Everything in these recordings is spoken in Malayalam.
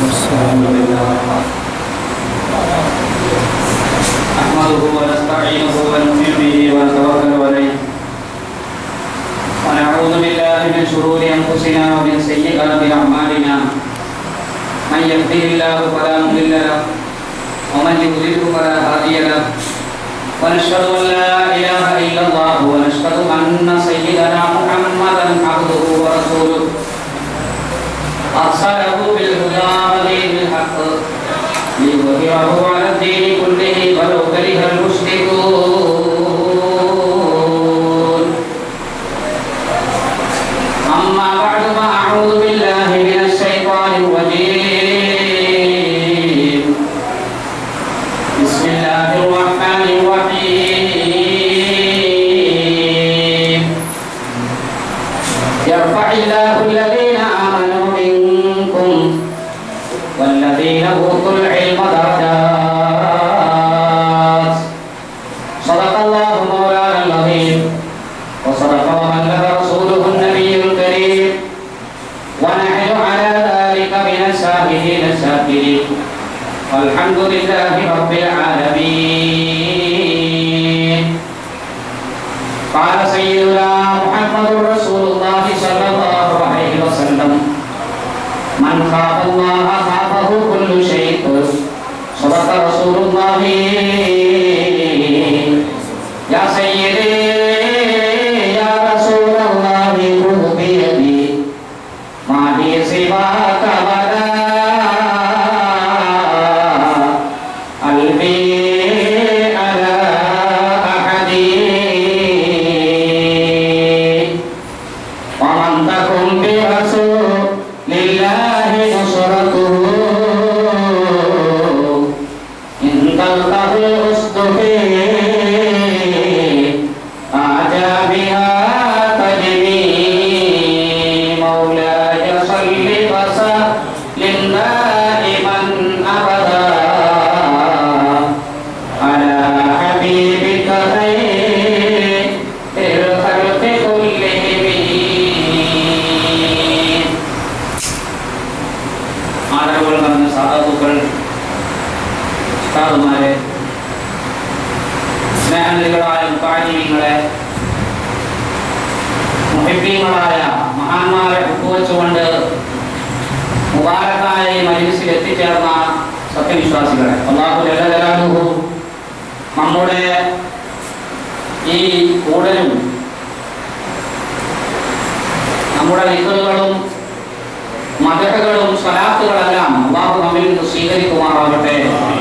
الحمد لله نحمده ونستعينه ونؤمن به ونتوكل عليه ونعوذ بالله من شرور انفسنا ومن سيئات اعمالنا من يهده الله فلا مضل له ومن يضلله فلا هادي له ونشهد ان لا اله الا الله ونشهد ان سيدنا محمدا عبده ورسوله أرسله بالهدى ودين الحق ليظهره على الدين كله ولو كره المشركون أما بعد فأعوذ بالله من الشيطان الرجيم بسم الله الرحمن الرحيم يرفع الله الذين آمنوا منكم والذين أوتوا العلم درجات صدق الله مولانا العظيم وصدق وبلغ رسوله النبي الكريم ونحن على ذلك من الشاهدين الشاكرين والحمد لله رب العالمين قال سيدنا محمد رسول الله صلى الله عليه وسلم من خاف الله خافه كل شيء صدق رسول الله يا سيدي يا رسول الله خذ بيدي ما لي سواك ولا قلبي على أحد ومن تكن برسول لله نصرته إن تلقه الأسد في أعجابها تجري مولاي صل وسلم دائما أبدا على حبيبك خير الخلق كلهم ആദരവുകൾ നിറഞ്ഞ സാധാതുക്കൾ ഉസ്താദുമാരെ സ്നേഹനിധികളായ മുത്താജിങ്ങളെ മുഹിബീങ്ങളായ മഹാന്മാരെ ഒപ്പുവെച്ചുകൊണ്ട് മുബാരക്കായ ഈ മജിലിസിൽ എത്തിച്ചേർന്ന സത്യവിശ്വാസികളെ അള്ളാഹു ജലജലാലുഹു നമ്മുടെ ഈ കൂടലും നമ്മുടെ നിക്കലുകളും മതകളും സ്വലാത്തുകളെല്ലാം അള്ളാഹു നമ്മിൽ നിന്ന് സ്വീകരിക്കുമാറാകട്ടെ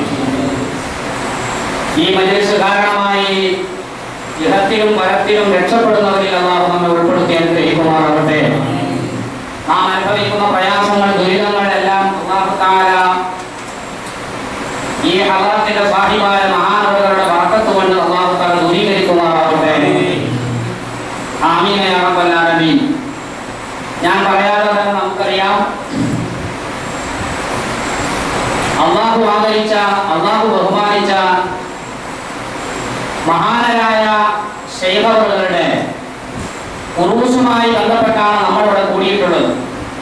ഈ മജലിസ് കാരണമായി ഇഹത്തിലും വരത്തിലും രക്ഷപ്പെടുന്നവരിൽ അള്ളാഹു നമ്മെ ഉൾപ്പെടുത്തി അനുഗ്രഹിക്കുമാറാകട്ടെ നാം അനുഭവിക്കുന്ന പ്രയാസങ്ങൾ ദുരിതങ്ങളെല്ലാം അള്ളാഹു താര ഈ ഹലാത്തിന്റെ സാഹിബായ മഹാനവരുടെ വർക്കത്ത് കൊണ്ട് അള്ളാഹു താര ദൂരീകരിക്കുമാറാകട്ടെ ആമീനയാറബല്ലാരമീൻ ഞാൻ പറയാതെ തന്നെ നമുക്കറിയാം അള്ളാഹു ആദരിച്ച അള്ളാഹു ബഹുമാനിച്ച മഹാനരായ ശൈഖവറുകളുടെ ഉറൂസുമായി ബന്ധപ്പെട്ടാണ് നമ്മളിവിടെ കൂടിയിട്ടുള്ളത്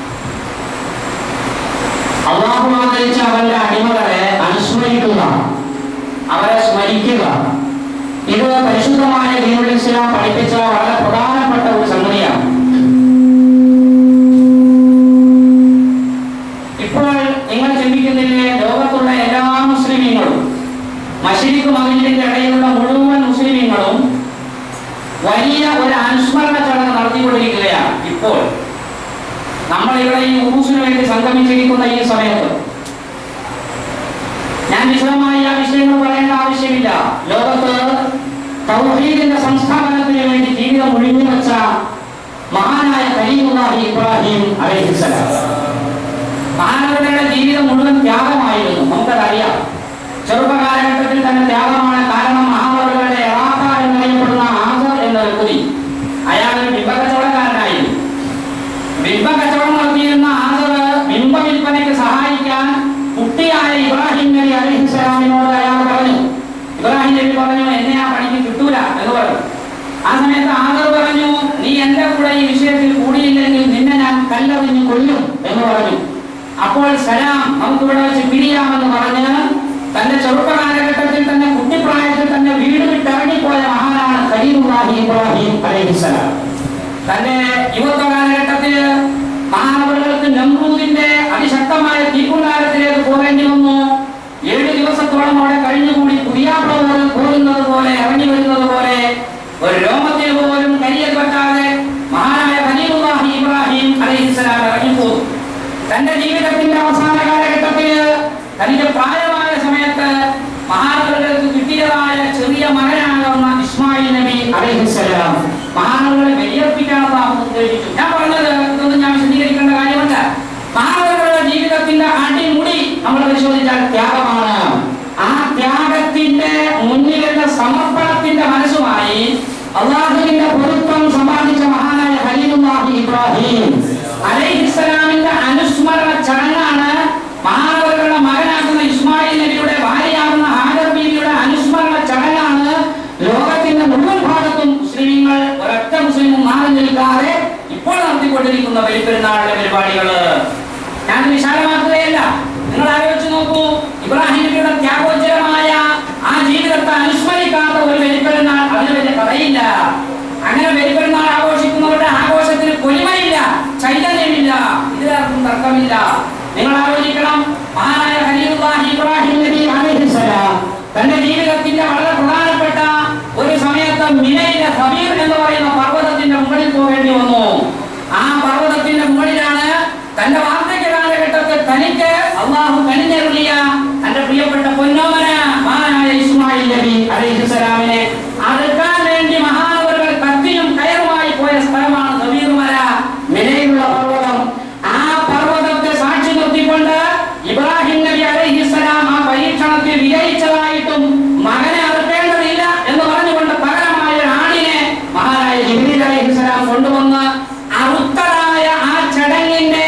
അള്ളാഹു ആദരിച്ച അവരുടെ അടിമകളെ അനുസ്മരിക്കുക അവരെ സ്മരിക്കുക ഇത് പരിശുദ്ധമായ ദീനുൽ ഇസ്ലാം പഠിപ്പിച്ച വളരെ പ്രധാനപ്പെട്ട ഒരു സംഗതിയാണ് ഇപ്പോൾ നിങ്ങൾ ചിന്തിക്കുന്നില്ലേ ലോകത്തുള്ള എല്ലാ മുസ്ലിമീങ്ങളും മഷീഖ് മകനിന്റെ ഇടയിലുള്ള മുഴുവൻ മുസ്ലിമീങ്ങളും വലിയ ഒരു അനുസ്മരണ ചടങ്ങ് നടത്തിക്കൊണ്ടിരിക്കുകയാണ് ഇപ്പോൾ നമ്മൾ ഇവിടെ ഈ ഉറൂസിന് വേണ്ടി സംഗമിച്ചിരിക്കുന്ന ഈ സമയത്ത് ഞാൻ വിശദമായി ആ വിഷയങ്ങൾ പറയേണ്ട ആവശ്യമില്ല ലോകത്ത് തൗഹീദിന്റെ സംസ്ഥാപനത്തിന് വേണ്ടി ജീവിതം ഒഴിഞ്ഞു വെച്ച മഹാനായ കരീമുല്ലാഹി ഇബ്രാഹിം അലൈഹിസ്സലാം മാനവരുടെ ജീവിതം മുഴുവൻ ത്യാഗമായിരുന്നു നമുക്കതറിയാം ചെറുപ്പകാലഘട്ടത്തിൽ തന്നെ ത്യാഗമാണ് കാരണം മഹാനവരുടെ എറാത്ത എന്നറിയപ്പെടുന്ന ആസർ എന്ന വ്യക്തി അയാൾ ഒരു ബിംബകച്ചവടക്കാരനായിരുന്നു ബിംബകച്ചവടം നടത്തിയിരുന്ന ആസർ ബിംബ വിൽപ്പനയ്ക്ക് സഹായിക്കാൻ കുട്ടിയായ ഇബ്രാഹിം നബി അലഹിസ്സലാമിനോട് അയാൾ പറഞ്ഞു ഇബ്രാഹിം നബി പറഞ്ഞു എന്നെ ആ പണിക്ക് കിട്ടൂല എന്ന് പറഞ്ഞു ആ സമയത്ത് ആദർ പറഞ്ഞു നീ എന്റെ കൂടെ ഈ വിഷയത്തിൽ കൂടിയില്ലെങ്കിൽ നിന്നെ ഞാൻ കല്ലെറിഞ്ഞ് കൊല്ലും എന്ന് പറഞ്ഞു അപ്പോൾ സലാം നമുക്ക് പിരിയാമെന്ന് പറഞ്ഞ് തന്റെ ചെറുപ്പ കാലഘട്ടത്തിൽ തന്നെ കുട്ടിപ്രായത്തിൽ തന്നെ വീട് വിട്ടിറങ്ങിപ്പോയ മഹാനാണ് ഖലീലുല്ലാഹി ഇബ്രാഹിം അലൈഹിസ്സലാം തന്റെ യുവത്വ കാലഘട്ടത്തിൽ മഹാനവറുകൾക്ക് നമ്രൂദിന്റെ അതിശക്തമായ തീക്കുണ്ടാരത്തിലേക്ക് പോകേണ്ടി വന്നു ഏഴ് ദിവസത്തോളം അവിടെ കഴിഞ്ഞുകൂടി പുതിയാപ്ല പോലും പോരുന്നത് പോലെ ഇറങ്ങി വരുന്നത് പോലെ ഒരു രോമത്തിൽ പോലും കരിയൽ പറ്റാതെ മഹാനായ ഖലീലുല്ലാഹി ഇബ്രാഹിം അലൈഹിസ്സലാം ഇറങ്ങിപ്പോകും തന്റെ ജീവിതത്തിന്റെ അവസാന കാലഘട്ടത്തിൽ തനിക്ക് പ്രായമായ സമയത്ത് മഹാനവറുകൾക്ക് കിട്ടിയതായ ചെറിയ മകനാകുന്ന ഇസ്മായിൽ നബി അലൈഹിസ്സലാം മഹാനവറുകളെ ബലിയർപ്പിക്കാനുള്ള ഉദ്ദേശിച്ചു ഞാൻ പറഞ്ഞത് ഇതൊന്നും ഞാൻ വിശദീകരിക്കേണ്ട കാര്യമല്ല മഹാനവറുകളുടെ ജീവിതത്തിന്റെ അടിമുടി നമ്മൾ പരിശോധിച്ചാൽ ത്യാഗമാണ് ആ ത്യാഗത്തിന്റെ മുന്നിലുള്ള സമർപ്പണത്തിന്റെ മനസ്സുമായി അള്ളാഹുവിന്റെ പൊരുത്തം സമ്പാദിച്ച മഹാനായ ഖലീലുല്ലാഹി ഇബ്രാഹിം അലൈഹിസ്സലാമിന്റെ അനുസ്മരണ ചടങ്ങാണ് മഹാനവറുകളുടെ മകനാകുന്ന ഇസ്മായിൽ നബിയുടെ ഭാര്യയാകുന്ന ഹാജർ ബീവിയുടെ അനുസ്മരണ ചടങ്ങാണ് ലോകത്തിന്റെ മുഴുവൻ ഭാഗത്തും മുസ്ലിങ്ങൾ ഒരൊറ്റ മുസ്ലിമും മാറി നിൽക്കാതെ ഇപ്പോൾ നടത്തിക്കൊണ്ടിരിക്കുന്ന ബലിപ്പെരുന്നാളിലെ പരിപാടികള് ഞാൻ വിശാലമാക്കുകയല്ല നിങ്ങൾ ആലോചിച്ച് നോക്കൂ ഇബ്രാഹിം നബിയുടെ ത്യാഗോജ്ജലമായ ആ ജീവിതത്തെ അനുസ്മരിക്കാത്ത ഒരു ബലിപ്പെരുന്നാൾ അതിന് വലിയ കഥയില്ല അങ്ങനെ ബലിപ്പെരുന്നാൾ ആഘോഷിക്കുന്നവരുടെ ആഘോഷത്തിന് പൊലിമയില്ല ചൈതന്യമില്ല ഇതിലാർക്കും തർക്കമില്ല നിങ്ങൾ ആലോചിക്കണം മഹാനായ ഖലീലുല്ലാഹി ഇബ്രാഹിം നബി അലൈഹിസ്സലാം തന്റെ ജീവിതത്തിന്റെ വളരെ പ്രധാനപ്പെട്ട ഒരു സമയത്ത് മിനയിലെ ഹബീർ എന്ന് പറയുന്ന പർവ്വതത്തിന്റെ മുകളിൽ പോകേണ്ടി വന്നു ആ പർവ്വതത്തിന്റെ മുകളിലാണ് തന്റെ വാർദ്ധക്യ കാലഘട്ടത്തിൽ തനിക്ക് അള്ളാഹു കനിഞ്ഞരുളിയ തന്റെ പ്രിയപ്പെട്ട പൊന്നോമന മഹാനായ ഇസ്മായിൽ നബി അലൈഹിസ്സലാമിനെ അടുക്കാൻ വേണ്ടി മഹാനവറുകൾ കത്തിയും കയറുമായി പോയ സ്ഥലമാണ് ഹബീർ മല മിനയിലുള്ള പർവ്വതം ആ പർവ്വതത്തെ സാക്ഷി നിർത്തിക്കൊണ്ട് ഇബ്രാഹിം നബി അലൈഹിസ്സലാം ആ പരീക്ഷണത്തിൽ വിജയിച്ചതായിട്ടും മകനെ അറുക്കേണ്ടതില്ല എന്ന് പറഞ്ഞുകൊണ്ട് പകരമായ ഒരു ആണിനെ മഹാനായ ജിബ്രീൽ അലൈഹിസ്സലാം കൊണ്ടുവന്ന് അറുത്തതായ ആ ചടങ്ങിന്റെ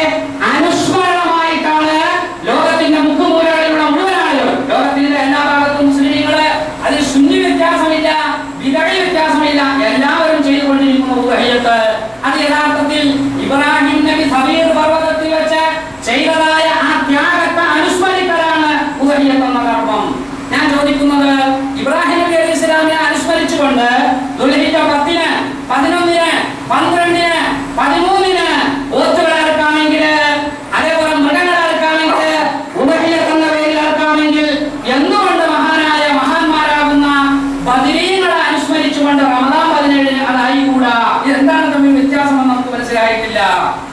അനുസ്മരണമായിട്ടാണ് ലോകത്തിന്റെ മുക്കുമൂലകളിലുള്ള മുഴുവൻ ആളുകളും ലോകത്തിന്റെ എല്ലാ ഭാഗത്തും മുസ്ലിങ്ങള് അതിൽ ശുന്നി വ്യത്യാസമില്ല വിതഴി വ്യത്യാസമില്ല എല്ലാവരും ചെയ്തുകൊണ്ടിരിക്കുന്ന ഉദഹയത്ത് അത് യഥാർത്ഥത്തിൽ ഇബ്രാഹിം നബി സബീർ പർവ്വതത്തിൽ വെച്ച് ചെയ്തതായ ആ ത്യാഗത്തെ അനുസ്മരിക്കലാണ് ഉദഹയത്ത് എന്ന കർമ്മം ഞാൻ ചോദിക്കുന്നത് ഇബ്രാഹിം നബി അലൈഹി ഇസ്ലാമിനെ അനുസ്മരിച്ചുകൊണ്ട് ദുൽഹിജ പത്തിന് പതിനൊന്നിന് പന്ത്രണ്ടിന് പതിമൂന്നിന് ഓത്തുകൾ അറക്കാമെങ്കിൽ അതേപോലെ മൃഗങ്ങൾ അറക്കാമെങ്കിൽ ഉദഹിയത്ത് എന്ന പേരിൽ അറക്കാമെങ്കിൽ എന്തുകൊണ്ട് മഹാനായ മഹാന്മാരാകുന്ന ബദരീങ്ങളെ അനുസ്മരിച്ചുകൊണ്ട് റമദാൻ പതിനേഴിന് അതായിക്കൂടാ ഇതെന്താണ് തമ്മിൽ വ്യത്യാസമെന്ന് നമുക്ക് മനസ്സിലായിട്ടില്ല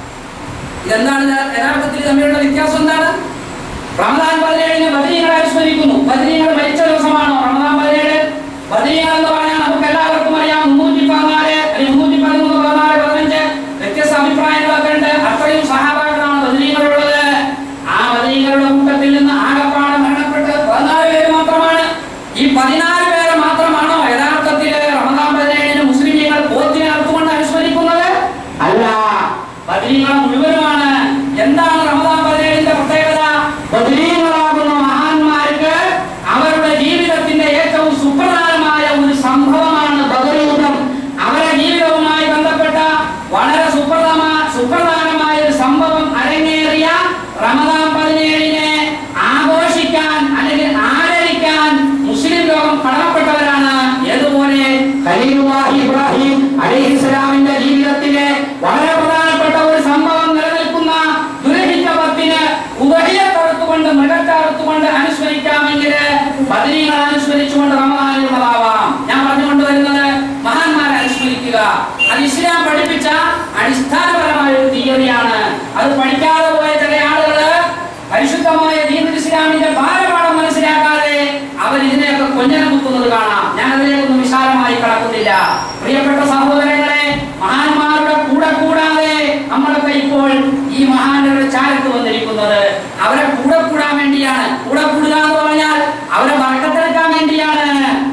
ഇതെന്താണ് യഥാ- യഥാർത്ഥത്തിൽ തമ്മിലുള്ള വ്യത്യാസം എന്താണ് റമദാൻ പതിനേഴിന് ബദരീങ്ങളെ അനുസ്മരിക്കുന്നു ബദരീങ്ങൾ മരിച്ച ദിവസമാണോ റമദാൻ പതിനേഴ് ബദരീങ്ങൾ എന്ന് പറഞ്ഞാൽ നമുക്ക് എല്ലാവർക്കും അറിയാം മുന്നൂറ്റി പതിനാല് അല്ലെങ്കിൽ മുന്നൂറ്റി പതിമൂന്ന് പതിനാല് പതിനഞ്ച് വ്യത്യസ്ത അഭിപ്രായങ്ങളൊക്കെ ഉണ്ട് അത്രയും സഹാബാക്കളാണ് ബദരീങ്ങളുള്ളത് ആ ബദരീങ്ങളുടെ കൂട്ടത്തിൽ നിന്ന് ആകപ്പാടെ മരണപ്പെട്ട് പതിനാല് പേര് മാത്രമാണ് ഈ പതിനാല് പേരെ മാത്രമാണോ യഥാർത്ഥത്തിൽ റമദാൻ പതിനേഴിന് മുസ്ലിമീങ്ങൾ പോത്തിനെ അറുത്തുകൊണ്ട് അനുസ്മരിക്കുന്നത് അല്ല ബദരീങ്ങൾ മുഴുവനുമാണ് എന്താണ് റമദാൻ പതിനേഴിന്റെ പ്രത്യേകത ബദരീങ്ങളാകുന്ന മഹാന്മാർക്ക് അവരുടെ ജീവിതത്തിന്റെ ഏറ്റവും സുപ്രധാനമായ ഒരു സംഭവമാണ് ബദർ യുദ്ധം അവരുടെ ജീവിതവുമായി ബന്ധപ്പെട്ട വളരെ സുപ്രധാന സുപ്രധാനമായ ഒരു സംഭവം അരങ്ങേറിയ റമദാൻ പതിനേഴിനെ ആഘോഷിക്കാൻ അല്ലെങ്കിൽ ആദരിക്കാൻ മുസ്ലിം ലോകം കടമപ്പെട്ടവരാണ് ഏതുപോലെ ഖലീലുല്ലാഹി ഇബ്രാഹിം അലൈഹിസ്സലാമിന്റെ ജീവിതത്തിലെ വളരെ പ്രധാനപ്പെട്ട ഒരു സംഭവം നിലനിൽക്കുന്ന ദുരഹിച്ച പത്തിന് ഉദഹിയത്തറുത്തുകൊണ്ട് മൃഗത്തറുത്തുകൊണ്ട് അനുസ്മരിക്കാമെങ്കിൽ പതിനീകൾ അനുസ്മരിച്ചുകൊണ്ട് റമദാനിലുള്ളതാവാം ഞാൻ പറഞ്ഞുകൊണ്ട് വരുന്നത് മഹാന്മാരെ അനുസ്മരിക്കുക അത് ഇസ്ലാം പഠിപ്പിച്ച അടിസ്ഥാനപരമായ ഒരു തിയറിയാണ് അത് പഠിക്കാതെ പോയ ചില ആളുകള് പരിശുദ്ധമായ ദീനുൽ ഇസ്ലാമിന്റെ ബാലപാഠം മനസ്സിലാക്കാതെ അവർ ഇതിനെയൊക്കെ കൊഞ്ഞനം കുത്തുന്നത് കാണാം ഞാൻ അതിലേക്കൊന്നും വിശാലമായി കടക്കുന്നില്ല പ്രിയപ്പെട്ട സഹോദരങ്ങളെ മഹാന്മാരുടെ കൂടെ കൂടാതെ നമ്മളൊക്കെ ഇപ്പോൾ ഈ മഹാന്മാരുടെ ചാരത്ത് വന്നിരിക്കുന്നത് അവരെ കൂടെ കൂടാൻ വേണ്ടിയാണ് കൂടെ കൂടുക എന്ന് പറഞ്ഞാൽ അവരെ വഴക്കത്തെടുക്കാൻ വേണ്ടിയാണ്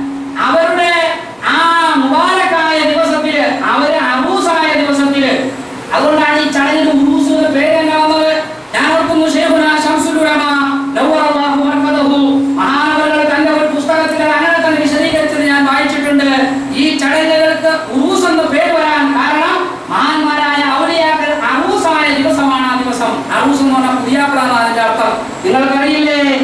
അവരുടെ ആ മുബാരക്കായ ദിവസത്തില് അവര് അറൂസായ ദിവസത്തില് അതുകൊണ്ടാണ് ഈ ചടങ്ങിന് ഉറൂസ് എന്ന പേര് തന്നെ വന്നത് ഞാൻ ഓർക്കുന്നു ശേഖുന ശംസുലുലമ നവ്വറല്ലാഹു മർക്കദഹു മഹാനവറുകൾ തന്റെ ഒരു പുസ്തകത്തിൽ അത് അങ്ങനെ തന്നെ വിശദീകരിച്ചത് ഞാൻ വായിച്ചിട്ടുണ്ട് ഈ ചടങ്ങുകൾക്ക് ഉറൂസ് എന്ന് പേര് വരാൻ കാരണം മഹാന്മാരായ ഔലിയാക്കൾ അറൂസായ ദിവസമാണ് ആ ദിവസം അറൂസ് എന്ന് പറഞ്ഞാൽ പുതിയാപ്പിള എന്നാണ് അതിന്റെ അർത്ഥം നിങ്ങൾക്കറിയില്ലേ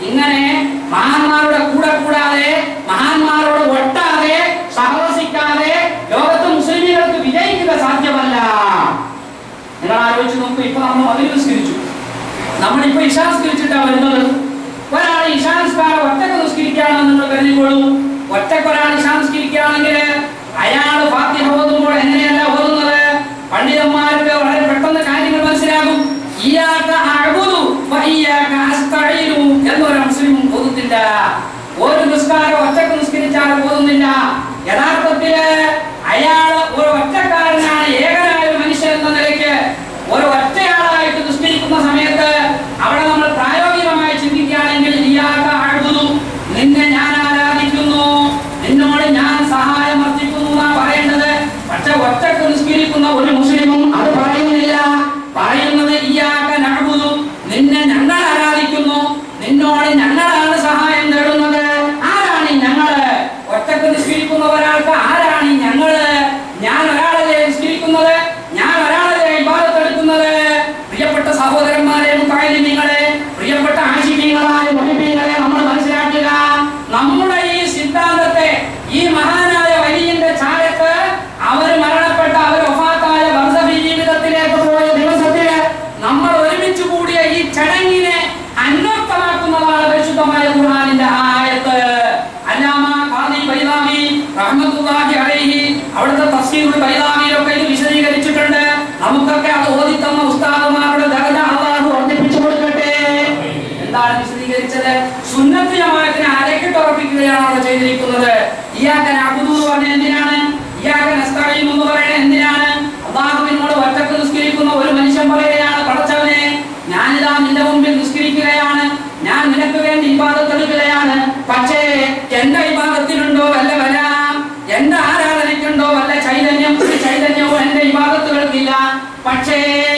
ഇങ്ങനെ മഹാന്മാരുടെ കൂടെ കൂടാതെ മഹാന്മാരോട് ഒട്ടാതെ സഹവസിക്കാതെ ലോകത്ത് മുസ്ലിമുകൾക്ക് വിജയിക്കുക സാധ്യമല്ല നിങ്ങൾ ആലോചിച്ച് നോക്കൂ ഇപ്പൊ നമ്മൾ മതിൽ നിസ്കരിച്ചു നമ്മളിപ്പോ ഇഷാ നിസ്കരിച്ചിട്ടാണ് വരുന്നത് ഒരാൾ ഇഷാ നിസ്കാരം ഒറ്റക്ക് നിസ്കരിക്കുകയാണെന്ന് നിങ്ങൾ കരുതിക്കോളൂ ഒറ്റക്ക് ഒരാൾ ഇഷാ നിസ്കരിക്കുകയാണെങ്കിൽ അയാൾ ഫാത്തിഹ ഓതുമ്പോൾ എങ്ങനെയല്ല ഓതുന്നത് പണ്ഡിതന്മാർക്ക് വളരെ പെട്ടെന്ന് കാര്യങ്ങൾ മനസ്സിലാകും ഇയ്യാക അഅ്ബുദു വ ഇയ്യാക അസ്തഈനു എന്നൊരു മുസ്ലിമും ഓതുന്നില്ല ഒരു നിസ്കാരം ഒറ്റക്ക് നിസ്കരിച്ചാൽ ഓതുന്നില്ല യഥാർത്ഥത്തില് അയാൾ ഒരു ഒറ്റക്കാരനാണ് ഏകനായ ഒരു മനുഷ്യൻ എന്ന നിലയ്ക്ക് ഒരു ഒറ്റയാളായിട്ട് നിസ്കരിക്കുന്ന സമയത്ത് അവിടെ നമ്മൾ പ്രായോഗികമായി ചിന്തിക്കുകയാണെങ്കിൽ ഇയാൾക്ക് അഴുകുന്നു നിന്നെ ഞാൻ ആരാധിക്കുന്നു നിന്നോട് ഞാൻ സഹായം അർത്ഥിക്കുന്നു എന്നാണ് പറയേണ്ടത് പക്ഷെ ഒറ്റക്ക് നിസ്കരിക്കുന്ന ഒരു മുസ്ലിമും അത് പറയുന്നില്ല പറയുന്നത് ഇയാൾക്ക് നഴുകുന്നു നിന്നെ ഞങ്ങൾ ആരാധിക്കുന്നു നിന്നോട് ഞങ്ങളാണ് സഹായം തേടുന്നത് ആരാണ് ഈ ഞങ്ങള് ഒറ്റക്ക് നിസ്കരിക്കുന്ന ഒരാൾക്ക് ആരാണ് ഈ ഞങ്ങള് ഞാൻ ഒരാളെ നിസ്കരിക്കുന്നത് ഞാൻ ഒരാളെ ഇബാദത്തെടുക്കുന്നത് പ്രിയപ്പെട്ട സഹോദരന്മാരെ മുക്കാലിമീങ്ങളെ പ്രിയപ്പെട്ട ആശിമീങ്ങളായ മുഹിബീങ്ങളെ നമ്മൾ മനസ്സിലാക്കുക നമ്മുടെ ഈ സിദ്ധാന്തത്തെ ഈ മഹാനായ വലിയന്റെ ചായത്ത് അവർ മരണപ്പെട്ട അവർ ഒഫാത്തായ ബർസബി ജീവിതത്തിലേക്ക് പോയ ദിവസത്തില് നമ്മൾ ഒരുമിച്ച് കൂടിയ ഈ ചടങ്ങിനെ അന്വർത്ഥമാക്കുന്നതാണ് പരിശുദ്ധമായ ഖുർആനിന്റെ ആയത്ത് അല്ലാമ ഖാദി ബൈദാവി റഹ്മത്തുള്ളാഹി അലൈഹി അവിടുത്തെ തഫ്സീറുൽ ബൈദാവിയിലൊക്കെ ഇത് വിശദീകരിച്ചിട്ടുണ്ട് നമുക്കൊക്കെ അത് ഓതി തന്ന ഉസ്താദുമാരുടെ ദർജ അല്ലാഹു വർദ്ധിപ്പിച്ചു കൊടുക്കട്ടെ എന്താണ് വിശദീകരിച്ചത് സുന്നത്ത് ജമാഅത്തിനെ അരക്കിട്ട് ഉറപ്പിക്കുകയാണ് അവിടെ ചെയ്തിരിക്കുന്നത് ഇയാക്കൻ അബുദു എന്ന് പറഞ്ഞ എന്തിനാണ് ഇയാക്കൻ അസ്തഈൻ എന്ന് പറയുന്നത് എന്തിനാണ് അള്ളാഹുവിനോട് ഒറ്റക്ക് നിസ്കരിക്കുന്ന ഒരു മനുഷ്യൻ പറയുകയാണ് പടച്ചവനെ ഞാനിതാ നിന്റെ മുമ്പിൽ നിസ്കരിക്കുകയാണ് ഞാൻ നിനക്ക് വേണ്ടി ഇബാദത്തെടുക്കുകയാണ് പക്ഷേ എന്റെ ഇബാദത്തിനുണ്ടോ വല്ല വരാം എന്റെ ആരാധനയ്ക്കുണ്ടോ വല്ല ചൈതന്യം ഒരു ചൈതന്യവും എന്റെ ഇബാദത്തുകൾക്കില്ല പക്ഷേ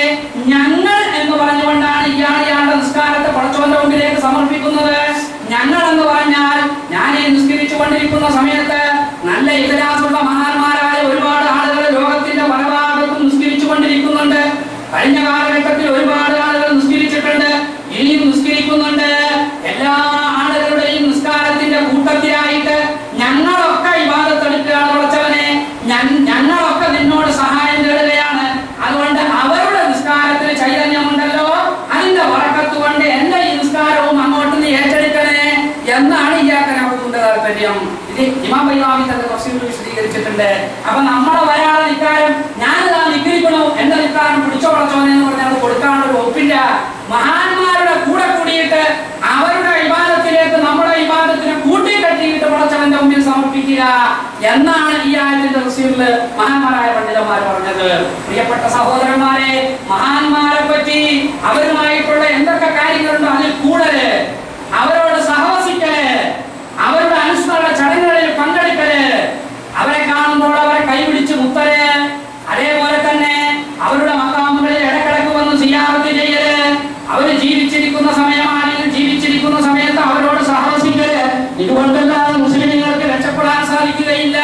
ഞങ്ങൾ എന്ന് പറഞ്ഞുകൊണ്ടാണ് ഇയാൾ ഇയാളുടെ നിസ്കാരത്തെ പടച്ചോന്റെ മുമ്പിലേക്ക് സമർപ്പിക്കുന്നത് ഞങ്ങൾ എന്ന് പറഞ്ഞാൽ ഞാൻ ഈ നിസ്കരിച്ചു കൊണ്ടിരിക്കുന്ന സമയത്ത് നല്ല ഇതരാസുള്ള മഹാന്മാരായ ഒരുപാട് ആളുകൾ ലോകത്തിന്റെ പല ഭാഗത്തും നിസ്കരിച്ചു കൊണ്ടിരിക്കുന്നുണ്ട് കഴിഞ്ഞ കാലഘട്ടത്തിൽ ഒരുപാട് ആളുകൾ നിസ്കരിച്ചിട്ടുണ്ട് ഇനിയും നിസ്കരിക്കുന്നുണ്ട് എല്ലാ ആളുകളുടെയും നിസ്കാരത്തിന്റെ കൂട്ടത്തിലായിട്ട് ഞങ്ങളൊക്കെ ഇബാദത്തെടുക്കുകയാണ് ഉറച്ചവനെ ഞങ്ങളൊക്കെ നിന്നോട് സഹായം തേടുകയാണ് അതുകൊണ്ട് അവരുടെ നിസ്കാരത്തിന് ചൈതന്യമുണ്ടല്ലോ അതിന്റെ വറക്കത്ത് കൊണ്ട് എന്റെ ഈ നിസ്കാരവും അങ്ങോട്ട് നീ ഏറ്റെടുക്കണേ എന്നാണ് ഇയാക്കനാകുന്നതിന്റെ താല്പര്യം ഇത് ഇമാം ബൈവാമി തന്റെ തഫ്സീറിൽ വിശദീകരിച്ചിട്ടുണ്ട് അപ്പൊ നമ്മളെ ഒരാളെ നിക്കാരം ഞാനിതാ നിക്കരിക്കണു എന്റെ നിക്കാരം പിടിച്ചോ പടച്ചോനെ എന്ന് പറഞ്ഞാൽ അത് കൊടുക്കാനൊരു ഒപ്പില്ല മഹാന്മാരുടെ കൂടെ കൂടിയിട്ട് അവരുടെ വിവാദത്തിലേക്ക് നമ്മുടെ വിവാദത്തിനെ കൂട്ടിക്കെട്ടിയിട്ട് പടച്ചവന്റെ മുമ്പിൽ സമർപ്പിക്കുക എന്നാണ് ഈ ആയത്തിന്റെ തഫ്സീറിൽ മഹാന്മാരായ പണ്ഡിതന്മാർ പറഞ്ഞത് പ്രിയപ്പെട്ട സഹോദരന്മാരെ മഹാന്മാരെ പറ്റി അവരുമായിട്ടുള്ള എന്തൊക്കെ കാര്യങ്ങളുണ്ടോ അതിൽ കൂടല് അവരോട് സഹവസിക്കല് അവരുടെ അനുസ്മരണ ചടങ്ങുകളിൽ പങ്കെടുക്കല് അവരെ കാണുമ്പോൾ അവരെ കൈപിടിച്ച് മുത്തല് അതേപോലെ തന്നെ അവരുടെ മക്കാമുകളിൽ ഇടക്കിടക്ക് വന്ന് സിയാറത്ത് ചെയ്യല് അവര് ജീവിച്ചിരിക്കുന്ന സമയമാണെങ്കിൽ ജീവിച്ചിരിക്കുന്ന സമയത്ത് അവരോട് സഹവസിക്കല് ഇതുകൊണ്ടല്ലാതെ മുസ്ലിമുകൾക്ക് രക്ഷപ്പെടാൻ സാധിക്കുകയില്ല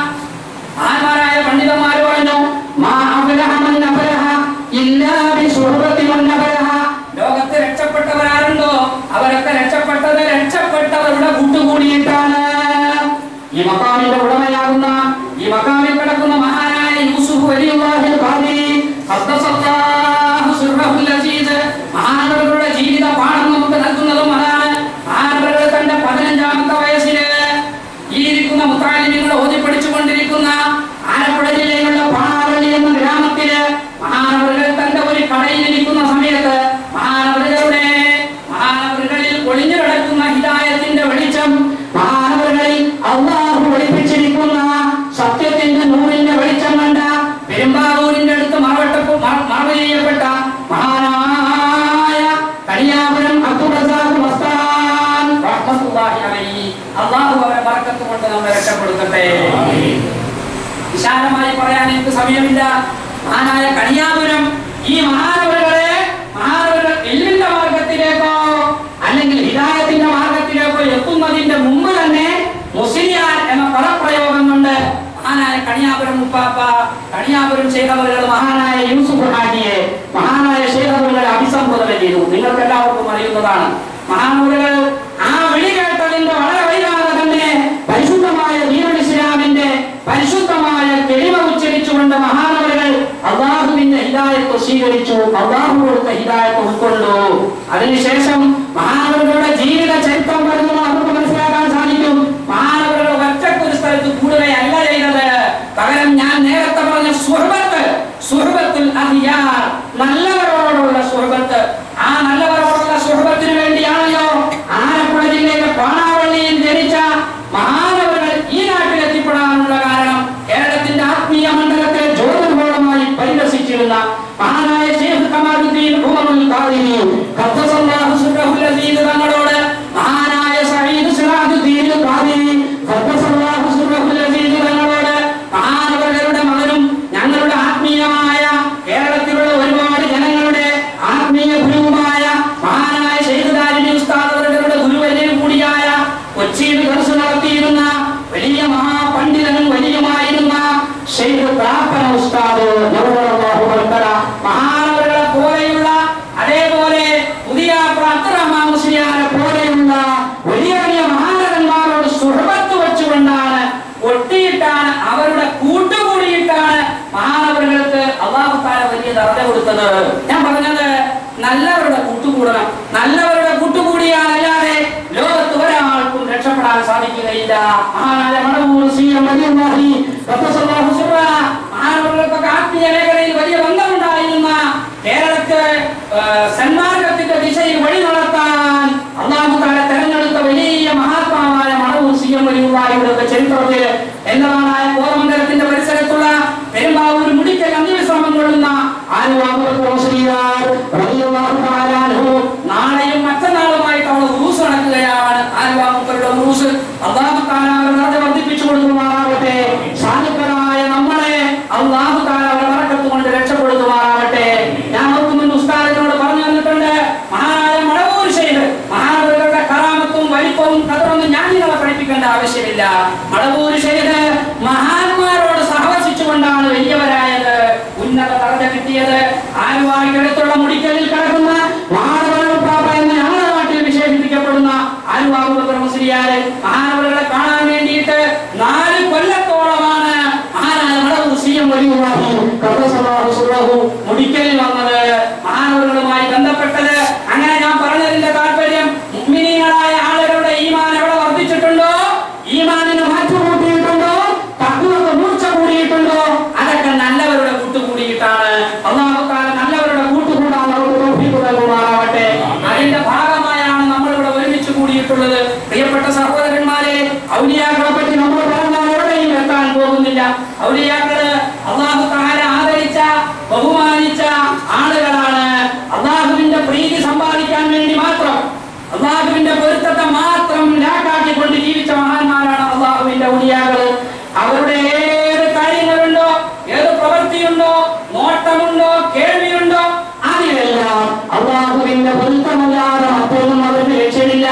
മഹാന്മാരായ പണ്ഡിതന്മാർ പറഞ്ഞു മാ അഫലഹ മൻ അഫലഹ ഇല്ലാ ബിസുഹബത്തി മൻ അഫലഹ ലോകത്ത് രക്ഷപ്പെട്ടവരാരുണ്ടോ അവരൊക്കെ രക്ഷപ്പെട്ടത് രക്ഷപ്പെട്ടവരുടെ കൂട്ടുകൂടിയിട്ടാണ് ഈ മക്കാമിന്റെ ഉടമയാകുന്ന ഈ മക്കാമിൽ കിടക്കുന്ന മഹാനായ യൂസുഫ് വലിയുള്ളാഹിൽ ഖാദി ഖദ്ദസല്ലാഹു സിർറഹുൽ അസീസ് മഹാനവരുടെ ജീവിത പാഠം നമുക്ക് നൽകുന്നതും അതാണ് മഹാനവരുടെ തന്റെ പതിനഞ്ചാമത്തെ വയസ്സില് ഈ ഇരിക്കുന്ന മുത്താലിമികൾ ഓതി പഠിച്ചുകൊണ്ടിരിക്കുന്ന ആലപ്പുഴ ജില്ലയിലുള്ള പാണാവള്ളി എന്ന ഗ്രാമത്തില് മഹാനവറുകൾ തന്റെ ഒരു കടയിൽ ഇരിക്കുന്ന സമയത്ത് മഹാനവറുകളുടെ മഹാനവറുകളിൽ ഒളിഞ്ഞു കിടക്കുന്ന ഹിദായത്തിന്റെ വെളിച്ചം മഹാനവറുകളിൽ അള്ളാഹു വെളിപ്പിച്ചിരിക്കുന്ന സത്യത്തിന്റെ നൂറിന്റെ വെളിച്ചം കണ്ട പെരുമ്പാവൂരിന്റെ അടുത്ത് മറവട്ടപ്പോ മറവ് ചെയ്യപ്പെട്ട മഹാനായ കണിയാപുരം അബ്ദുൾ റസാഖ് മസ്താൻ റഹ്മത്തുള്ളാഹി അലൈഹി അള്ളാഹു അവരെ ബർക്കത്ത് കൊണ്ട് നമ്മെ രക്ഷപ്പെടുത്തട്ടെ വിശാലമായി പറയാൻ എനിക്ക് സമയമില്ല മഹാനായ കണിയാപുരം ഈ മഹാനവരുകളെ മഹാനവരുകൾ എല്ലിന്റെ മാർഗത്തിലേക്കോ അല്ലെങ്കിൽ ഹിദായത്തിന്റെ മാർഗത്തിലേക്കോ എത്തുന്നതിന്റെ മുമ്പ് തന്നെ മുസ്ലിയാൻ എന്ന പദപ്രയോഗം കൊണ്ട് മഹാനായ കണിയാപുരം മുപ്പാപ്പ കണിയാപുരം ചെയ്തവരുകൾ മഹാനായ യൂസുഫ് ഹാജിയെ മഹാനായ ശേഖറുകളെ അഭിസംബോധന ചെയ്തു നിങ്ങൾക്ക് എല്ലാവർക്കും അറിയുന്നതാണ് മഹാനവരുകൾ ഹിദായത്ത് സ്വീകരിച്ചു അള്ളാഹു കൊടുത്ത ഹിദായത്ത് ഉൾക്കൊണ്ടു അതിനുശേഷം മഹാനവരുടെ ജീവിത ചരിത്രം വരുന്നത് നമുക്ക് മനസ്സിലാക്കാൻ സാധിക്കും മഹാനവരുടെ ഒറ്റക്ക് ഒരു സ്ഥലത്ത് കൂടുകയല്ല ചെയ്തത് പകരം ഞാൻ നേരത്തെ പറഞ്ഞ സുഹൃബത്ത് സുഹൃബത്തുൽ അഹിയാർ നല്ലവരോടുള്ള സുഹൃബത്ത് ആ നല്ലവരോടുള്ള സുഹൃബത്തിന് വേണ്ടിയാണല്ലോ ആലപ്പുഴ ജില്ലയിലെ പാണാവള്ളിയിൽ ജനിച്ച മഹാനവர்கள் ഈ നാട്ടിൽ എത്തിപ്പെടാനുള്ള കാരണം കേരളത്തിന്റെ ആത്മീയ മണ്ഡലത്തെ ജ്യോതിർഗോളമായി പരിരസിച്ചിരുന്ന മഹാനായ ഷേഖ് കമാലുദ്ദീൻ ഉമറുൽ ഖാദിരി ഖദ്ദസല്ലാഹു സിർറഹുൽ അസീസ് തങ്ങളോട് മഹാനായ സഈദ് സിറാജുദ്ദീൻ ഖാദിരി ഖദ്ദസല്ലാഹു സിർറഹുൽ അസീസ് തങ്ങളോട് മഹാനവരുടെ മകനും ഞങ്ങളുടെ ആത്മീയമായ കേരളത്തിലുള്ള ഒരുപാട് ജനങ്ങളുടെ ആത്മീയ ഗുരുവുമായ മഹാനായ ഷെയ്ഖ് ദാരിമി ഉസ്താദ് അവരുടെ ഗുരുവര്യൻ കൂടിയായ കൊച്ചിയിൽ ദർശ നടത്തിയിരുന്ന വലിയ മഹാപണ്ഡിതനും വലിയമായിരുന്ന ഷെയ്ഖ് പ്രാപ്പന ഉസ്താദ് നവറല്ലാഹു ബർക്കറ മഹാനവരുടെ പോലെയുള്ള അതേപോലെ പുതിയ അബ്ദുറഹ്മാൻ മുസ്ലിയാരെ പോലെയുള്ള വലിയ വലിയ മഹാനന്മാരോട് സുഹൃത്ത് വെച്ചുകൊണ്ടാണ് ഒട്ടിയിട്ടാണ് അവരുടെ കൂട്ടുകൂടിയിട്ടാണ് മഹാനവറുകൾക്ക് അള്ളാഹുത്താല വലിയ ദർജ കൊടുത്തത് ഞാൻ പറഞ്ഞത് നല്ലവരുടെ കൂട്ടുകൂടണം നല്ലവരുടെ കൂട്ടുകൂടിയാലല്ലാതെ ലോകത്ത് ഒരാൾക്കും രക്ഷപ്പെടാൻ സാധിക്കുകയില്ല മഹാനായ മണവൂർ സി എം വലിയുള്ളാഹി റബ്ബസല്ലാഹു സിർറ മഹാനവറുകൾക്കൊക്കെ ആത്മീയ മേഖലയിൽ വലിയ ബന്ധമുണ്ടായിരുന്ന കേരളത്തെ ആ, സന്മാർഗത്തിന്റെ ദിശയിൽ വഴി നടത്താൻ അള്ളാഹു താല തെരഞ്ഞെടുത്ത വലിയ മഹാത്മാവായ മണവൂർ സി എം വലിയുള്ളാഹിയുടെ ചരിത്രത്തിൽ എന്നതാണായ കോതമംഗലത്തിന്റെ പരിസരത്തുള്ള പെരുമ്പാവൂർ മുടിക്കൽ അന്ത്യവിശ്രമം കൊള്ളുന്ന നാളെയും മറ്റന്നാളുമായിട്ട് അവൾ ഉറൂസ് നടക്കുകയാണ് ആലുവാമുക്കളുടെ ഉറൂസ് അള്ളാഹു താല അവരുടെ വർദ്ധിപ്പിച്ചു കൊടുക്കുമാറാവട്ടെ സാധുക്കളായ നമ്മളെ അള്ളാഹു താല അവരുടെ വറക്കത്ത് കൊണ്ട് രക്ഷപ്പെടുത്തുമാറാവട്ടെ ഞാൻ മുൻ ഉസ്താദിനോട് പറഞ്ഞു തന്നിട്ടുണ്ട് മഹാനായ മടവൂർ ചെയ്ത് മഹാനവരുടെ കറാമത്തും വലിപ്പവും കഥറൊന്നും ഞാൻ നിങ്ങളെ പഠിപ്പിക്കേണ്ട ആവശ്യമില്ല മടവൂർ ചെയ്ത് മഹാന്മാരോട് സഹവസിച്ചുകൊണ്ടാണ് വലിയവരായത് ഉന്നത ദർജ കിട്ടിയത് ആലുവായ്ക്കടുത്തുള്ള മുടിക്കലിൽ കിടക്കുന്ന മാണവപ്പാപ്പ എന്ന് ഞങ്ങളുടെ നാട്ടിൽ വിശേഷിപ്പിക്കപ്പെടുന്ന ആലുവാബുബക്കർ മുസ്ലിയാര് മഹാനവരുടെ കാണാൻ വേണ്ടിയിട്ട് നാല് കൊല്ലത്തോളമാണ് മഹാനായ മടവൂർ സി എം വലിയുള്ളാഹു കർമ്മസഭാഹു സുബ്രഹു മുടിക്കലിൽ വന്നത് മഹാനവറുകളുമായി ബന്ധപ്പെട്ടത് അങ്ങനെ ഞാൻ പറഞ്ഞതിന്റെ താല്പര്യം മുഅ്മിനീങ്ങളായ ആളുകളുടെ ഈമാൻ എവിടെ വർദ്ധിച്ചിട്ടുണ്ടോ ഈമാനിന് മാറ്റം കൂട്ടിയിട്ടുണ്ടോ തത്വത്തെ മൂർച്ച കൂടിയിട്ടുണ്ടോ അതൊക്കെ നല്ലവരുടെ കൂട്ടുകൂടിയിട്ടാണ് അള്ളാഹു താല നല്ലവരുടെ കൂട്ടുകൂടാൻ നമുക്ക് തൗഫീഖ് നൽകുമാറാവട്ടെ അതിന്റെ ഭാഗമായാണ് നമ്മൾ ഇവിടെ ഒരുമിച്ച് കൂടിയിട്ടുള്ളത് പ്രിയപ്പെട്ട സഹോദരന്മാരെ ഔലിയാക്കളെ പറ്റി നമ്മൾ പറഞ്ഞാൽ എവിടെയും എത്താൻ പോകുന്നില്ല ഔലിയാക്കള് അള്ളാഹു താല ആദരിച്ച ബഹുമാനിച്ച ആളുകളാണ് അള്ളാഹുവിന്റെ പ്രീതി സമ്പാദിക്കാൻ വേണ്ടി മാത്രം അള്ളാഹുവിന്റെ പൊരുത്തത്തെ മാത്രം ലാക്കാക്കിക്കൊണ്ട് ജീവിച്ച മഹാന്മാരാണ് അള്ളാഹുവിന്റെ ഔലിയാക്കള് അവരുടെ ഏത് കാര്യങ്ങളുണ്ടോ ഏത് പ്രവൃത്തിയുണ്ടോ നോട്ടമുണ്ടോ കേൾവിയുണ്ടോ അതിലെല്ലാം അള്ളാഹുവിന്റെ പൊരുത്തമല്ലാതെ മറ്റൊന്നും അവർക്ക് ലക്ഷ്യമില്ല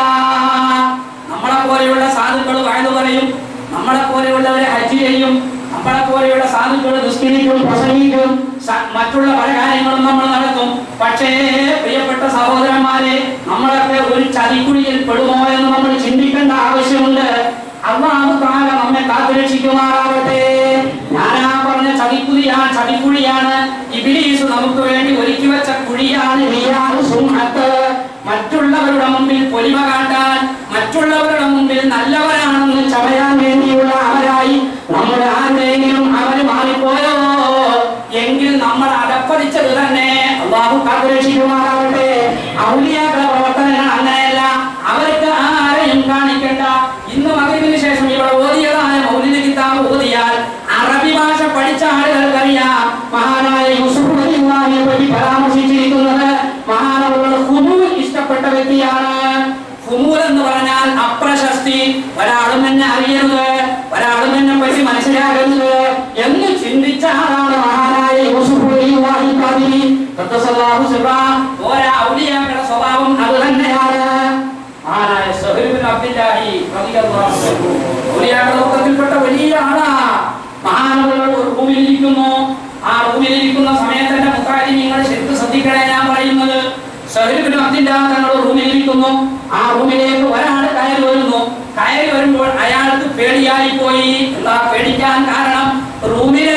നമ്മളെ പോലെയുള്ള സാധുക്കൾ വാഴ്ന്നു പറയും നമ്മളെ പോലെയുള്ളവരെ ഹജ്ജ് ചെയ്യും നമ്മളെ പോലെയുള്ള സാധുക്കൾ നിസ്കരിക്കും പ്രസംഗിക്കും സ- മറ്റുള്ള പല കാര്യങ്ങളും നമ്മൾ നടത്തും പക്ഷേ പ്രിയപ്പെട്ട സഹോദരന്മാരെ നമ്മളൊക്കെ ഒരു ചതിക്കുഴിയിൽ പെടുമോ എന്ന് നമ്മൾ ചിന്തിക്കേണ്ട ആവശ്യമുണ്ട് അള്ളാഹു താല നമ്മെ കാത്തുരക്ഷിക്കുമാറാവട്ടെ ഞാനാ പറഞ്ഞ ചതിക്കുഴിയാണ് ചതിക്കുഴിയാണ് ഇബിലീസ് നമുക്ക് വേണ്ടി ഒരുക്കി വെച്ച കുഴിയാണ് റിയാദ് സുംഹത്ത് മറ്റുള്ളവരുടെ മുമ്പിൽ പൊലിമ കാട്ടാൻ മറ്റുള്ളവരുടെ മുമ്പിൽ നല്ലവരാണെന്ന് ചമയാൻ വേണ്ടിയുള്ള അവരായി നമ്മുടെ ആരുടെയെങ്കിലും അവര് മാറിപ്പോയോ എങ്കിൽ നമ്മൾ അടപ്പതിച്ചത് തന്നെ അള്ളാഹു കാത്തുരക്ഷിക്കുമാറാവട്ടെ ഔലിയാക്കളുടെ പ്രവർത്തനങ്ങൾ അങ്ങനെയല്ല അവർക്ക് ആരെയും കാണിക്കണ്ട ഇന്ന് മകരവിന് ശേഷം ഇവിടെ ഓതിയതായ മൗലിക കിതാബ് ഓതിയാൽ അറബി ഭാഷ പഠിച്ച ആളുകൾക്കറിയാം മഹാനായ യൂസുഫ് അലിമാനെ പറ്റി പരാമർശിച്ചിരിക്കുന്നത് മഹാനവരുടെ ഹുമൂൽ ഇഷ്ടപ്പെട്ട വ്യക്തിയാണ് ഹുമൂൽ എന്ന് പറഞ്ഞാൽ അപ്രശസ്തി ഒരാളും എന്നെ അറിയരുത് ഒരാളും എന്നെ പറ്റി മനസ്സിലാകരുത് എന്ന് ചിന്തിച്ച ആളാണ് മഹാനായ യൂസുഫ് അലിമാഹി ഖാദിരി ഖദ്ദസല്ലാഹു സിർറ ഓരോ ഔലിയാക്കളുടെ സ്വഭാവം അത് തന്നെയാണ് മഹാനായ സഹീർ ബിൻ അബ്ദുല്ലാഹി റളിയല്ലാഹു അൻഹു ഔലിയാക്കളുടെ കൂട്ടത്തിൽപ്പെട്ട വലിയ ആളാ മഹാനവറുകൾ ഒരു റൂമിൽ ഇരിക്കുന്നു ആ റൂമിൽ ഇരിക്കുന്ന സമയത്ത് എന്റെ മുക്കാരി നിങ്ങൾ ശരിക്കും ശ്രദ്ധിക്കണേ ഞാൻ പറയുന്നത് സഹീർ ബിൻ അബ്ദുല്ലാഹ് തങ്ങൾ റൂമിൽ ഇരിക്കുന്നു ആ റൂമിലേക്ക് ഒരാൾ കയറി വരുന്നു കയറി വരുമ്പോൾ അയാൾക്ക് പേടിയായി പോയി എന്താ പേടിക്കാൻ കാരണം റൂമില്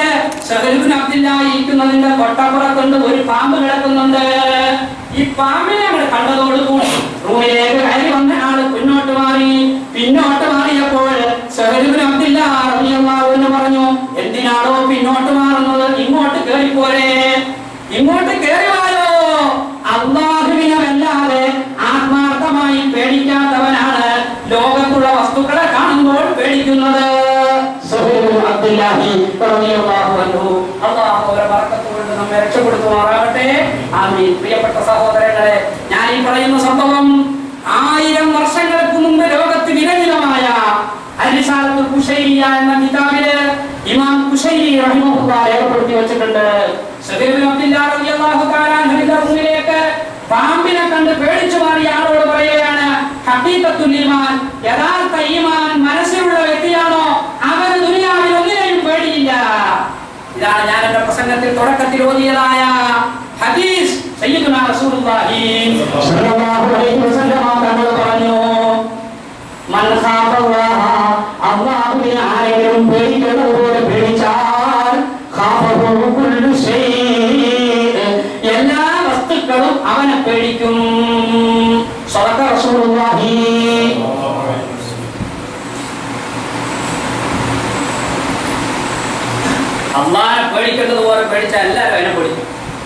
ഷഹരുബിൻ അബ്ദില്ല ഇരിക്കുന്നതിന്റെ തൊട്ടപ്പുറത്തുണ്ട് ഒരു പാമ്പ് കിടക്കുന്നുണ്ട് ഈ പാമ്പിനെ നമ്മൾ കണ്ടതോടുകൂടി റൂമിലേക്ക് കയറി വന്ന ആള് പിന്നോട്ട് മാറി പിന്നോട്ട് മാറിയപ്പോൾ ഷഹരുബിൻ അബ്ദില്ല റളിയല്ലാഹു എന്ന് പറഞ്ഞു എന്തിനാണോ പിന്നോട്ട് മാറുന്നത് ഇങ്ങോട്ട് കയറിപ്പോരെ ഇങ്ങോട്ട് കയറി വായോ അള്ളാഹുവിനല്ലാതെ ആത്മാർത്ഥമായി പേടിക്കാത്തവനാണ് ലോകത്തുള്ള വസ്തുക്കളെ കാണുമ്പോൾ പേടിക്കുന്നത് സുഹൈബ് അബ്ദുല്ലാഹി റളിയല്ലാഹു അൻഹു അല്ലാഹു അവരെ ബർക്കത്ത് കൊണ്ട് നമ്മെ രക്ഷപ്പെടുത്തുമാറാകട്ടെ ആമീൻ പ്രിയപ്പെട്ട സഹോദരങ്ങളെ ഞാൻ ഈ പറയുന്ന സംഭവം ആയിരം വർഷങ്ങൾക്ക് മുമ്പ് ലോകത്ത് വിരലിതമായ അരിസാലത്തുൽ കുശൈരിയ എന്ന കിതാബില് ഇമാം കുശൈരി റഹിമഹുല്ലാ രേഖപ്പെടുത്തി വെച്ചിട്ടുണ്ട് സുഹൈബ് അബ്ദുല്ലാഹി റളിയല്ലാഹു തആല അൻഹുവിന്റെ റൂമിലേക്ക് പാമ്പിനെ കണ്ട് പേടിച്ചു മാറിയ ആളോട് പറയുകയാണ് ഹഖീഖത്തുൽ ഈമാൻ യഥാർത്ഥ ഈമാൻ മനസ്സിലുള്ള വ്യക്തിയാണോ അവന് ദുനിയാവിൽ ഒന്നിനെയും പേടിയില്ല ഇതാണ് ഞാൻ എന്റെ പ്രസംഗത്തിൽ തുടക്കത്തിൽ ഓതിയതായ ഹദീസ് സയ്യിദുനാ റസൂലുള്ളാഹി സ്വല്ലല്ലാഹു അലൈഹി വസല്ലം തങ്ങൾ പറഞ്ഞു മൻ ഖാഫല്ലാഹ അല്ലാഹുവിനെ ആരെങ്കിലും പേടിക്കുന്നതുപോലെ പേടിച്ചാൽ ഖാഫഹു കുല്ലു ശൈഇ എല്ലാ വസ്തുക്കളും അവനെ പേടിക്കും സ്വതക്ക റസൂലുള്ളാഹി അള്ളാഹെ പേടിക്കേണ്ടത് പോലെ പേടിച്ചാൽ എല്ലാവരും അതിനെ പേടിക്കും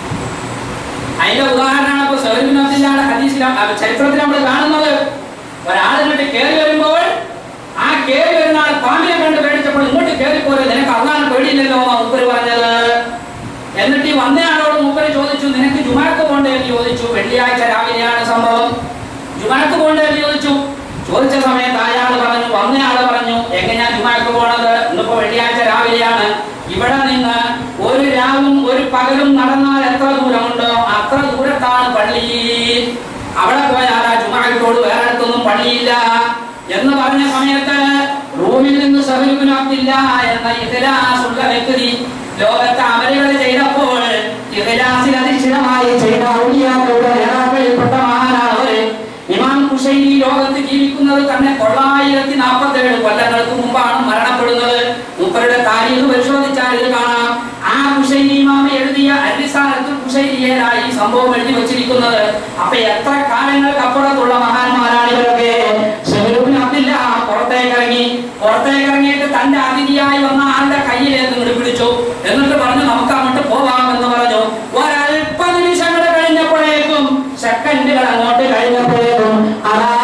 അതിന്റെ ഉദാഹരണമാണ് ഇപ്പൊ സൗരഭിനത്തിന്റെ ഹദീസിൽ ചരിത്രത്തിൽ നമ്മൾ കാണുന്നത് ഒരാളിങ്ങോട്ട് കയറി വരുമ്പോൾ ആ കയറി വരുന്ന ആൾ പാമ്പിനെ കണ്ട് പേടിച്ചപ്പോൾ ഇങ്ങോട്ട് കയറി പോരെ നിനക്ക് അള്ളാഹെ പേടിയില്ലല്ലോ എന്നാ മുപ്പര് പറഞ്ഞത് എന്നിട്ട് ഈ വന്നയാളോട് മൂപ്പര് ചോദിച്ചു നിനക്ക് ജുമാക്ക് പോണ്ടേ എന്ന് ചോദിച്ചു വെള്ളിയാഴ്ച രാവിലെയാണ് സംഭവം ജുമാക്ക് പോണ്ടേ എന്ന് ചോദിച്ചു ചോദിച്ച സമയത്ത് അയാൾ പറഞ്ഞു വന്നയാള് പറഞ്ഞു എങ്ങനെയാ ജുമാക്ക് പോണത് ഇന്നിപ്പോ വെള്ളിയാഴ്ച രാവിലെയാണ് ഇവിടെ നിന്ന് ഒരു രാവും ഒരു പകലും നടന്നാൽ എത്ര ദൂരമുണ്ടോ അത്ര ദൂരത്താണ് പള്ളി അവിടെ പോയാൽ ആ ജുമാക്കോട് വേറെ അടുത്തൊന്നും പള്ളിയില്ല എന്ന് പറഞ്ഞ സമയത്ത് റൂമിൽ നിന്ന് സഹരിപ്പിനാത്തില്ല എന്ന ഇഹ്ലാസുള്ള വ്യക്തി ലോകത്തെ അമലുകൾ ചെയ്തപ്പോൾ ഇഹ്ലാസിൽ അധിഷ്ഠിതമായി ചെയ്ത ഔലിയാക്കളുടെ നേതാക്കളിൽപ്പെട്ട മഹാനാണ് ഇമാം കുശൈരി ലോകത്ത് ജീവിക്കുന്നത് തന്നെ തൊള്ളായിരത്തി നാൽപ്പത്തി ഏഴ് കൊല്ലങ്ങൾക്ക് മുമ്പാണ് മരണപ്പെടുന്നത് മൂപ്പരുടെ താരീഖ് പരിശോധിച്ചാൽ ഇത് കാണാം ആ കുശൈരി ഇമാമ എഴുതിയ അരിസാലത്തുൽ കുശൈരിയേലായി ഈ സംഭവം എഴുതി വെച്ചിരിക്കുന്നത് അപ്പൊ എത്ര കാലങ്ങൾക്ക് അപ്പുറത്തുള്ള മഹാന്മാരാണ് ഇവരൊക്കെ ഷെഹ്റുബിൻ അബ്ദില്ല പുറത്തേക്ക് ഇറങ്ങി പുറത്തേക്ക് ഇറങ്ങിയിട്ട് തന്റെ അതിഥിയായി വന്ന ആളുടെ കയ്യിലേക്ക് ഇങ്ങോട്ട് പിടിച്ചു എന്നിട്ട് പറഞ്ഞു നമുക്ക് അങ്ങോട്ട് പോവാം എന്ന് പറഞ്ഞു ഒരല്പ നിമിഷങ്ങൾ കഴിഞ്ഞപ്പോഴേക്കും സെക്കൻഡുകൾ അങ്ങോട്ട് കഴിഞ്ഞപ്പോഴേക്കും അതാ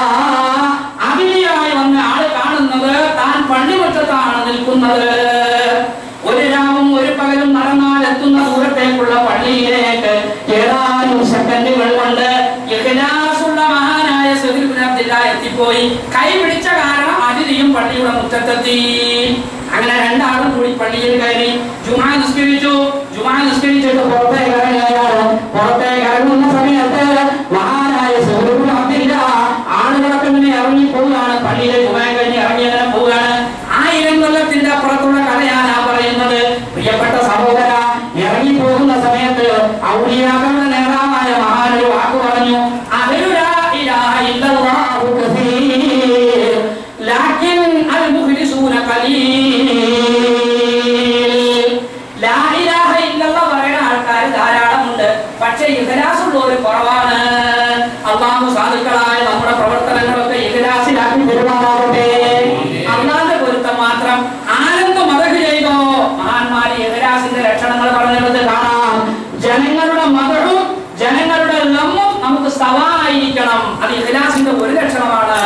അതിഥിയായി വന്ന ആള് കാണുന്നത് താൻ പള്ളിമുറ്റത്താണ് നിൽക്കുന്നത് ഒരു രാവും ഒരു പകലും നടന്നാൽ എത്തുന്ന ദൂരത്തേക്കുള്ള പള്ളിയിലേക്ക് ഏതാനും സെക്കൻഡുകൾ കൊണ്ട് ഇഖ്ലാസുള്ള മഹാനായ സുഹൈൽ ബിൻ അബ്ദില്ല എത്തിപ്പോയി കൈ പിടിച്ച കാരണം അതിഥിയും പള്ളിയുടെ മുറ്റത്തെത്തി അങ്ങനെ രണ്ടാളും കൂടി പള്ളിയിൽ കയറി ജുമാ നിസ്കരിച്ചു ജുമാ നിസ്കരിച്ചിട്ട് പുറത്തേക്ക് ഇറങ്ങുകയാണ് പുറത്തേക്ക് ഇറങ്ങുന്ന സമയത്ത് മഹാനായ സുഹൈൽ ബിൻ അബ്ദില്ല ആളുകളൊക്കെ ഇങ്ങനെ ഇറങ്ങി പോവുകയാണ് പള്ളിയിലെ ജുമാ കഴിഞ്ഞ് ഇറങ്ങി അങ്ങനെ പോവുകയാണ് ആയിരം കൊല്ലത്തിന്റെ അപ്പുറത്തുള്ള കഥയാണ് ആ പറയുന്നത് പ്രിയപ്പെട്ട സഹോദര ഇറങ്ങി പോകുന്ന സമയത്ത് ഔലിയാക്കളുടെ നേതാവായ മഹാനൊരു വാക്ക് പറഞ്ഞു അതൊരു ലാ ഇലാഹ ഇല്ലല്ലാഹു കസീർ ലാകിൻ അൽ മുഖ്ലിസൂന ഖലീൽ ലാ ഇലാഹ ഇല്ലല്ലാഹ് പറയുന്ന ആൾക്കാർ ധാരാളമുണ്ട് പക്ഷേ ഇഖലാസുള്ളവർ കുറവാണ് അള്ളാഹു സാധുക്കളായ നമ്മുടെ പ്രവർത്തനങ്ങളൊക്കെ ഇഖലാസിലാക്കി പെരുമാറാവട്ടെ അള്ളാന്റെ പൊരുത്തം മാത്രം ആനന്ദ മതക് ചെയ്തോ മഹാന്മാര് ഇഖലാസിന്റെ ലക്ഷണങ്ങൾ പറഞ്ഞത് കാണാം ജനങ്ങളുടെ മതവും ജനങ്ങളുടെ ലമ്മും നമുക്ക് സവായിരിക്കണം അത് ഇഖലാസിന്റെ ഒരു ലക്ഷണമാണ്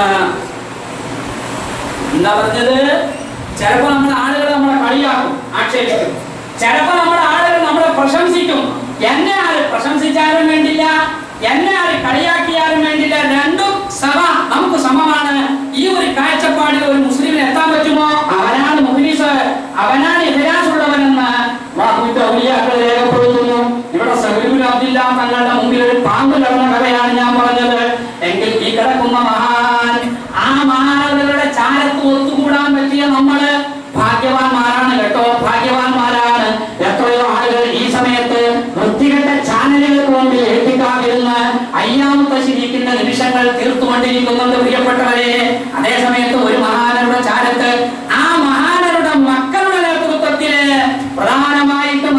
എന്താ പറഞ്ഞത് ചിലപ്പോ നമ്മുടെ ആളുകൾ നമ്മളെ കളിയാക്കും ആക്ഷേപിക്കും ചിലപ്പോ നമ്മുടെ ആളുകൾ നമ്മളെ പ്രശംസിക്കും എന്നെ ആര് പ്രശംസിച്ചാലും വേണ്ടില്ല എന്നെ ആര് കളിയാക്കിയാലും വേണ്ടില്ല രണ്ടും സമ നമുക്ക് സമമാണ് ഈ ഒരു കാഴ്ചപ്പാടിൽ ഒരു മുസ്ലിമിന് എത്താൻ പറ്റുമോ അവനാണ് മുഹ്ലിസ് അവനാണ് ഇഹരാസുള്ളവനെന്ന് വാഹുവിന്റെ ഔലിയാക്കൾ രേഖപ്പെടുത്തുന്നു ഇവിടെ സഹീബുൽ അബ്ദില്ല തങ്ങളുടെ മുമ്പിൽ ഒരു പാമ്പ് കിടന്ന കഥയാണ് ഞാൻ പറഞ്ഞത് എങ്കിൽ ഈ കിടക്കുന്ന മഹാൻ ആ മഹാനവരുടെ ചാരത്ത് ഒത്തുകൂടാൻ പറ്റിയ നമ്മള് ഭാഗ്യവാന്മാരാണ് കേട്ടോ ഭാഗ്യവാന്മാരാണ് എത്രയോ ആളുകൾ ഈ സമയത്ത് വൃത്തികെട്ട ചാനലുകൾക്ക് മുമ്പിൽ എത്തിക്കാതിരുന്ന് അയ്യാമത്തെ ശരിക്കുന്ന നിമിഷങ്ങൾ തീർത്തുകൊണ്ടിരിക്കുന്നുണ്ട് പ്രിയപ്പെട്ടവരെ അതേ സമയത്ത് ഒരു മഹാനരുടെ ചാരത്ത് ആ മഹാനരുടെ മക്കളുടെ നേതൃത്വത്തില് പ്രധാനമായിട്ടും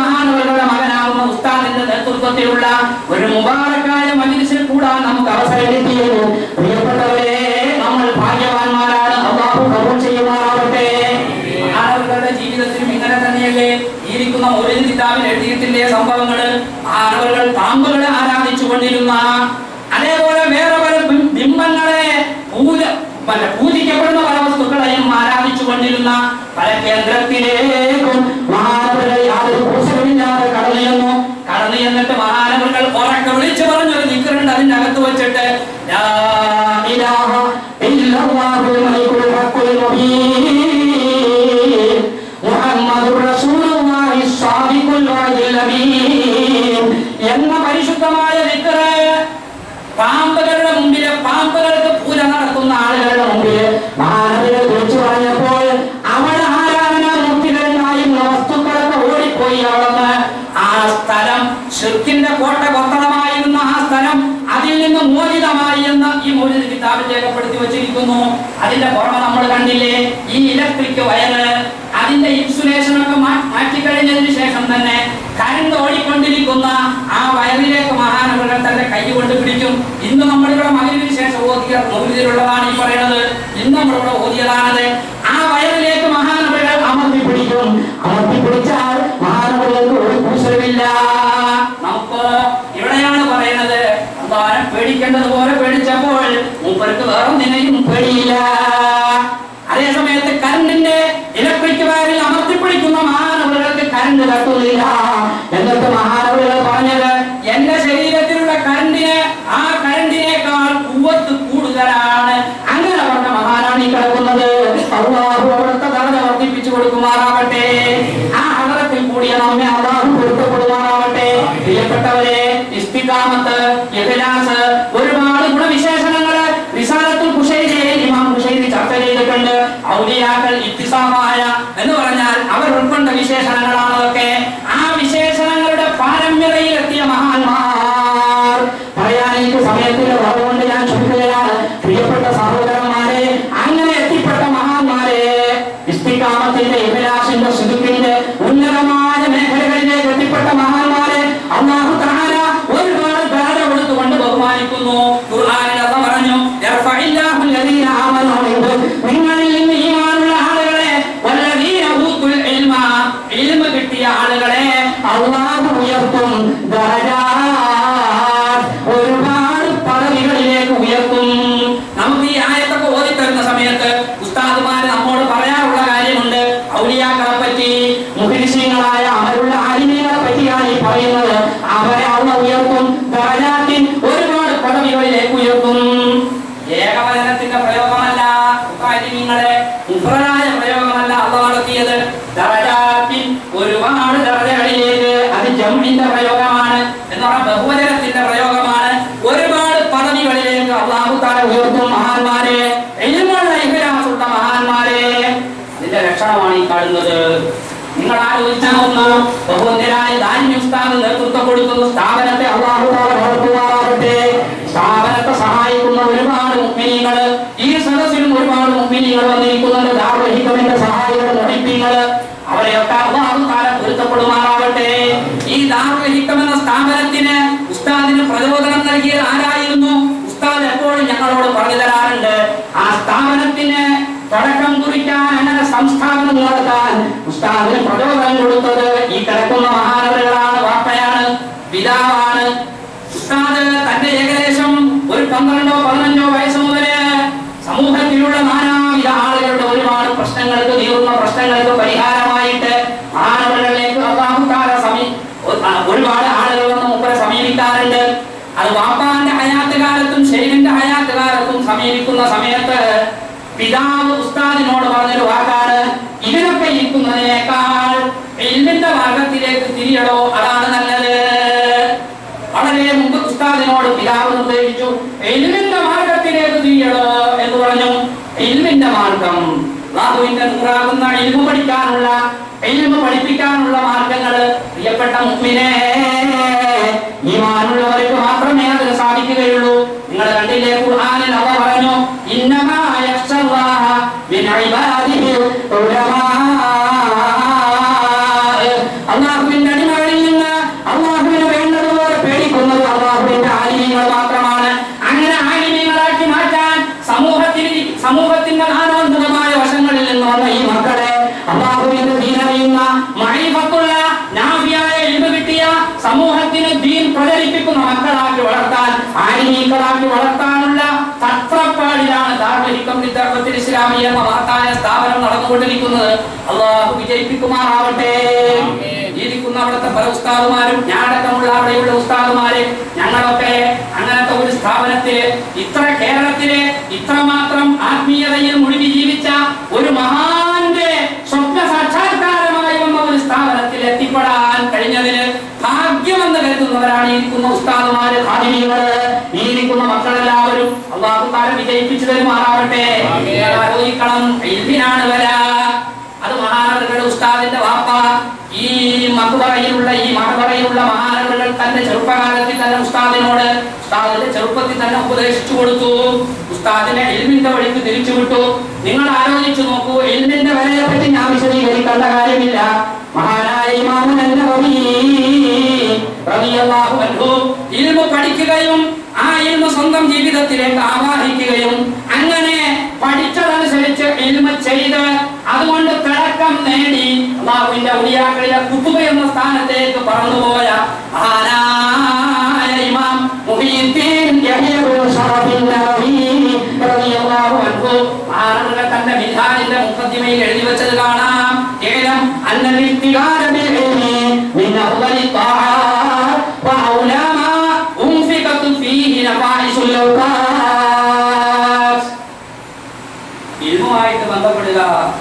രൂപത്തിലുള്ള ഒരു മുബാറക്കായ മജിലിസിൽ കൂടാൻ നമുക്ക് അവസരം കിട്ടിയത് പ്രിയപ്പെട്ടവരെ നമ്മൾ ഭാഗ്യവാന്മാരാണ് അള്ളാഹു കബൂൾ ചെയ്യുമാറാവട്ടെ മാനവരുടെ ജീവിതത്തിലും ഇങ്ങനെ തന്നെയല്ലേ ഇരിക്കുന്ന ഒരു കിതാബിൽ എഴുതിയിട്ടില്ലേ സംഭവങ്ങള് മാനവകൾ പാമ്പുകളെ ആരാധിച്ചു കൊണ്ടിരുന്ന അതേപോലെ വേറെ പല ബിം- ബിംബങ്ങളെ പൂജ പല പൂജിക്കപ്പെടുന്ന പല വസ്തുക്കളെയും ആരാധിച്ചു കൊണ്ടിരുന്ന പല കേന്ദ്രത്തിലേക്കും മഹാനവர்கள் യാതൊരു കുശലമില്ലാതെ കടന്നു ചെന്നു കടന്നു ചെന്നിട്ട് മഹാനവர்கள் ഉറക്കെ വിളിച്ചു പറഞ്ഞൊരു നിക്കറുണ്ട് അതിന്റെ അകത്ത് വെച്ചിട്ട് ലാ ഇലാഹ ഇല്ലല്ലാഹുൽ മലിക്കുൽ ഹഖുൽ മുബീൻ മുഹമ്മദുർ റസൂലുള്ളാഹി സ്വാദിഖുൽ വഅദിൽ അമീൻ എന്ന പരിശുദ്ധമായ ദിക്റ് പാമ്പുകളുടെ മുമ്പില് പാമ്പുകൾക്ക് പൂജ നടത്തുന്ന ആളുകളുടെ മുമ്പില് മഹാനദികൾ വിളിച്ചു പറഞ്ഞപ്പോൾ അവിടെ ആരാധന മുക്തികളിലായിരുന്ന വസ്തുക്കളൊക്കെ ഓടിപ്പോയി അവിടുന്ന് ആ സ്ഥലം ഷിർക്കിന്റെ കോട്ട കൊത്തളമായിരുന്ന ആ സ്ഥലം അതിൽ നിന്ന് മോചിതമായി എന്ന് ഈ മോചിത കിതാബിൽ രേഖപ്പെടുത്തി വച്ചിരിക്കുന്നു അതിന്റെ പുറമെ നമ്മൾ കണ്ടില്ലേ ഈ ഇലക്ട്രിക് വയറ് അതിന്റെ ഇൻസുലേഷൻ ഒക്കെ മാ- മാറ്റിക്കഴിഞ്ഞതിന് ശേഷം തന്നെ കരണ്ട് ഓടിക്കൊണ്ടിരിക്കുന്ന ആ വയറിലേക്ക് മഹാനവர்கள் തന്റെ കൈ കൊണ്ട് പിടിക്കും ഇന്ന് നമ്മളിവിടെ മകരവിന് ശേഷം ഓതിയ മൗലിതിലുള്ളതാണ് ഈ പറയുന്നത് ഇന്ന് നമ്മളിവിടെ ഓതിയതാണത് ആ വയറിലേക്ക് മഹാനവர்கள் അമർത്തി പിടിക്കും അമർത്തി പിടിച്ചാൽ മഹാനവர்களுக்கு ഒരു കൂസലുമില്ല നമുക്ക് ഇവിടെയാണ് പറയുന്നത് അമ്പാരം പേടിക്കേണ്ടതുപോലെ പേടിച്ചപ്പോൾ മൂപ്പർക്ക് വേറെ നിന്നെയും പേടിയില്ല അതേ സമയത്ത് കരണ്ടിന്റെ ഇലക്ട്രിക് വയറിൽ അമർത്തിപ്പിടിക്കുന്ന മഹാനവറുകൾക്ക് കരണ്ട് തട്ടുന്നില്ല എന്നിട്ട് മഹാനവറുകൾ പറഞ്ഞത് എന്റെ ശരീരത്തിലുള്ള കരണ്ടിന് ആ കരണ്ടിനേക്കാൾ കുവത്ത് കൂടുതലാണ് അങ്ങനെ പറഞ്ഞ മഹാനാണ് ഈ കിടക്കുന്നത് അള്ളാഹു അവിടുത്തെ തടഞ്ഞ വർദ്ധിപ്പിച്ചു കൊടുക്കുമാറാവട്ടെ ആ ഹലത്തിൽ കൂടിയ നമ്മെ അള്ളാഹു പൊരുത്തപ്പെടുമാറാവട്ടെ പ്രിയപ്പെട്ടവരെ ഇസ്തികാമത്ത് ഇഖ്ലാസ് ഒരുപാട് ഗുണവിശേഷണങ്ങള് റിസാലത്തുൽ ഖുശൈരിയിൽ ഇമാം ഖുശൈരി ചർച്ച ചെയ്തിട്ടുണ്ട് ഔലിയാക്കൾ ഇത്തിസാമായ എന്ന് പറഞ്ഞാൽ അവർ ഉൾക്കൊണ്ട വിശേഷണങ്ങളാണ് അതൊക്കെ ആ വിശേഷണങ്ങളുടെ പാരമ്യതയിലെത്തിയ മഹാന്മാർ പറയാൻ എനിക്ക് സമയത്തിന്റെ കുറവുകൊണ്ട് ഞാൻ ക്ഷമിക്കുകയാണ് പ്രിയപ്പെട്ട സഹോദരന്മാരെ അങ്ങനെ എത്തിപ്പെട്ട മഹാന്മാരെ ഇസ്തികാമത്തിന്റെ ഇബലാസിന്റെ സുഖത്തിന്റെ ഉന്നതമായ മേഖലകളിലേക്ക് എത്തിപ്പെട്ട മഹാന്മാരെ അള്ളാഹു തആല ഒരുപാട് ദാന കൊടുത്തുകൊണ്ട് ബഹുമാനിക്കുന്നു ഖുർആനിൽ അല്ലാഹ് പറഞ്ഞു യർഫഇല്ലാഹു അല്ലദീന ആമനൂ മിൻകും നിങ്ങളിൽ നിന്ന് ഈമാനുള്ള ആളുകളെ വല്ലദീന ഊതുൽ ഇൽമ ഇൽമ കിട്ടിയ ആളുകളെ അള്ളാഹു ഉയർത്തും ദറജാത്ത് ഒരുപാട് പദവികളിലേക്ക് ഉയർത്തും നമുക്ക് ഈ ആയത്തൊക്കെ ഓതിത്തരുന്ന സമയത്ത് ഉസ്താദുമാര് നമ്മോട് പറയാറുള്ള കാര്യമുണ്ട് ഔലിയാക്കളെ പറ്റി മുഖരിശീങ്ങളായ അവരുള്ള ആലിമീങ്ങളെ പറ്റിയാണ് ഈ പറയുന്നത് അവരെ അള്ള ഉയർത്തും ദറജാത്തിൻ ഒരുപാട് പദവികളിലേക്ക് ഉയർത്തും ഏകവചനത്തിന്റെ പ്രയോഗമല്ല കാര്യങ്ങളെ മുഫ്രദായ പ്രയോഗമല്ല അള്ള നടത്തിയത് ദറജാത്തിൻ ഒരുപാട് ദറജകളിലേക്ക് അത് ജംഇന്റെ പ്രയോഗമാണ് എന്ന് പറഞ്ഞാൽ ബഹുവചനത്തിന്റെ പ്രയോഗമാണ് ഒരുപാട് പദവികളിലേക്ക് അള്ളാഹു താല ഉയർത്തും മഹാന്മാരെ എല്ലുമുള്ള ഇഹരാസുള്ള മഹാന്മാരെ അതിന്റെ ലക്ഷണമാണ് ഈ കാണുന്നത് നിങ്ങൾ ആലോചിച്ചാൽ ഒന്ന് ബഹുവന്യരായ ധാന്യ ഉസ്താദ് നേതൃത്വം കൊടുക്കുന്ന സ്ഥാപനത്തെ അള്ളാഹു താല വളർത്തുവാറാകട്ടെ സ്ഥാപനത്തെ സഹായിക്കുന്ന ഒരുപാട് മുഗ്മിനികള് ഈ സദസ്സിലും ഒരുപാട് മുഗ്മിനികൾ വന്നിരിക്കുന്നുണ്ട് ദാർഹികമിന്റെ സഹായികൾ മുടിപ്പിങ്ങള് അവരെയൊക്കെ അള്ളാഹു താല പൊരുത്തപ്പെടുമാറാവട്ടെ ഈ ദാർഹികം എന്ന സ്ഥാപനത്തിന് ഉസ്താദിന് പ്രചോദനം നൽകിയത് ആരായിരുന്നു ഉസ്താദ് എപ്പോഴും ഞങ്ങളോട് പറഞ്ഞു തരാറുണ്ട് ആ സ്ഥാപനത്തിന് തുടക്കം കുറിക്കാൻ അങ്ങനെ സംസ്ഥാപനം നടത്താൻ ഉസ്താദിന് പ്രചോദനം കൊടുത്തത് ഈ കിടക്കുന്ന മഹാനവരുകളാണ് വാപ്പയാണ് പിതാവാണ് ഉസ്താദ് തന്റെ ഏകദേശം ഒരു പന്ത്രണ്ടോ പതിനഞ്ചോ വയസ്സ് മുതല് സമൂഹത്തിലുള്ള നാനാവിധ ആളുകളുടെ ഒരുപാട് പ്രശ്നങ്ങൾക്ക് തീർന്ന പ്രശ്നങ്ങൾക്ക് പരിഹാരമായിട്ട് മാനവകളിലേക്ക് അള്ളാഹുക്കാല സമീ ഒരുപാട് ആളുകൾ വന്ന് മുമ്പേ സമീപിക്കാറുണ്ട് അത് വാപ്പാന്റെ ഹയാത്ത് കാലത്തും ഷെയ്ഖിന്റെ ഹയാത്ത് കാലത്തും സമീപിക്കുന്ന സമയത്ത് പിതാവ് ഉസ്താദിനോട് പറഞ്ഞൊരു വാക്കാണ് ഇതിനൊക്കെ ഇരിക്കുന്നതിനേക്കാൾ എല്ലിന്റെ മാർഗത്തിലേക്ക് തിരിയടോ അതാണ് നല്ലത് വളരെ മുമ്പ് ഉസ്താദിനോട് പിതാവ് നിർദ്ദേശിച്ചു എൽമിന്റെ മാർഗത്തിലേക്ക് തിരിയടോ എന്ന് പറഞ്ഞു എൽമിന്റെ മാർഗം അള്ളാഹുവിന്റെ നൂറാകുന്ന ഇൽമു പഠിക്കാനുള്ള ഇൽമു പഠിപ്പിക്കാനുള്ള മാർഗങ്ങൾ പ്രിയപ്പെട്ട മുമ്പിനെ ഈമാനുള്ളവർക്ക് മാത്രമേ അതിന് സാധിക്കുകയുള്ളൂ നിങ്ങൾ കണ്ടില്ലേ ഖുർആനിൽ അവ പറഞ്ഞു ഇന്നമാ യഖ്ഷല്ലാഹ മിൻ ഇബാദിഹി ഉലമാ അള്ളാഹുവിന്റെ അടിമകളിൽ നിന്ന് അള്ളാഹുവിന് വേണ്ടതുപോലെ മഹത്തുള്ള നാഫിയായ ഇൽമ കിട്ടിയ സമൂഹത്തിന് ദീൻ പ്രചരിപ്പിക്കുന്ന മക്കളാക്കി വളർത്താൻ ആലിമീക്കളാക്കി വളർത്താനുള്ള തത്രപ്പാടിലാണ് ദാർമഹിക്കം വിദ്യാർത്ഥത്തിൽ ഇസ്ലാമി എന്ന മഹത്തായ സ്ഥാപനം നടന്നുകൊണ്ടിരിക്കുന്നത് അള്ളാഹു വിജയിപ്പിക്കുമാറാവട്ടെ ജീവിക്കുന്ന അവിടുത്തെ പല ഉസ്താദുമാരും ഞാനടക്കമുള്ള അവിടെയുള്ള ഉസ്താദുമാര് ഞങ്ങളൊക്കെ അങ്ങനത്തെ ഒരു സ്ഥാപനത്തില് ഇത്ര കേരളത്തിലെ ഇത്രമാത്രം ആത്മീയതയിൽ മുഴുകി ജീവിച്ച ഒരു മഹാന്റെ സ്വപ്ന സാക്ഷാത്കാരമായി വന്ന ഒരു സ്ഥാപനത്തിൽ എത്തിപ്പെടാൻ കഴിഞ്ഞതിന് ഭാഗ്യമെന്ന് കരുതുന്നവരാണ് ഈ ഇരിക്കുന്ന ഉസ്താദുമാര് ഖാദിമികള് ഈ ഇരിക്കുന്ന മക്കളെല്ലാവരും അള്ളാഹു താരം വിജയിപ്പിച്ചു തരുമാറാവട്ടെ നിങ്ങൾ ആലോചിക്കണം ഇതിനാണ് വരാ അത് മഹാനഗരുടെ ഉസ്താദിന്റെ വാപ്പ ഈ മക്കുപറയിലുള്ള ഈ മഹപറയിലുള്ള മഹാനഗരങ്ങൾ തന്റെ ചെറുപ്പകാലത്തിൽ തന്നെ ഉസ്താദിനോട് ഉസ്താദിന്റെ ചെറുപ്പത്തിൽ തന്നെ ഉപദേശിച്ചു കൊടുത്തു ഉസ്താദിനെ എൽമിന്റെ വഴിക്ക് തിരിച്ചു വിട്ടു നിങ്ങൾ ആലോചിച്ചു നോക്കൂ എൽമിന്റെ വിലയെ പറ്റി ഞാൻ വിശദീകരിക്കേണ്ട കാര്യമില്ല മഹാനായ ഇമാമുൻ അന്നവവി റളിയല്ലാഹു അൻഹു ഇൽമു പഠിക്കുകയും ആ ഇൽമു സ്വന്തം ജീവിതത്തിലേക്ക് ആവാഹിക്കുകയും അങ്ങനെ പഠിച്ചതനുസരിച്ച് ഇൽമ ചെയ്ത് അതുകൊണ്ട് തിളക്കം നേടി അള്ളാഹുവിന്റെ ഔലിയാക്കളിലെ കുത്തുബ എന്ന സ്ഥാനത്തേക്ക് പറന്നുപോയ മഹാനായ ഇമാം മുഹീദ്ദീൻ യഹ്യ ഇബ്നു ശറഫിൻ നബവി റളിയല്ലാഹു അൻഹു മഹാനവറുകൾ തന്റെ മിൻഹാജിന്റെ മുഖദ്ദിമയിൽ എഴുതി വെച്ചത് കാണാം ഏലം അന്നൽ ഇസ്തിഗാര ബിൽ ഇൽമി മിൻ അഫ്ളലി ത്വാആത്ത് വഅൗലാ മാ ഉൻഫിഖതു ഫീഹി നഫായിസുൽ ഔഖാത്ത് ഇൽമുമായിട്ട് ബന്ധപ്പെടുക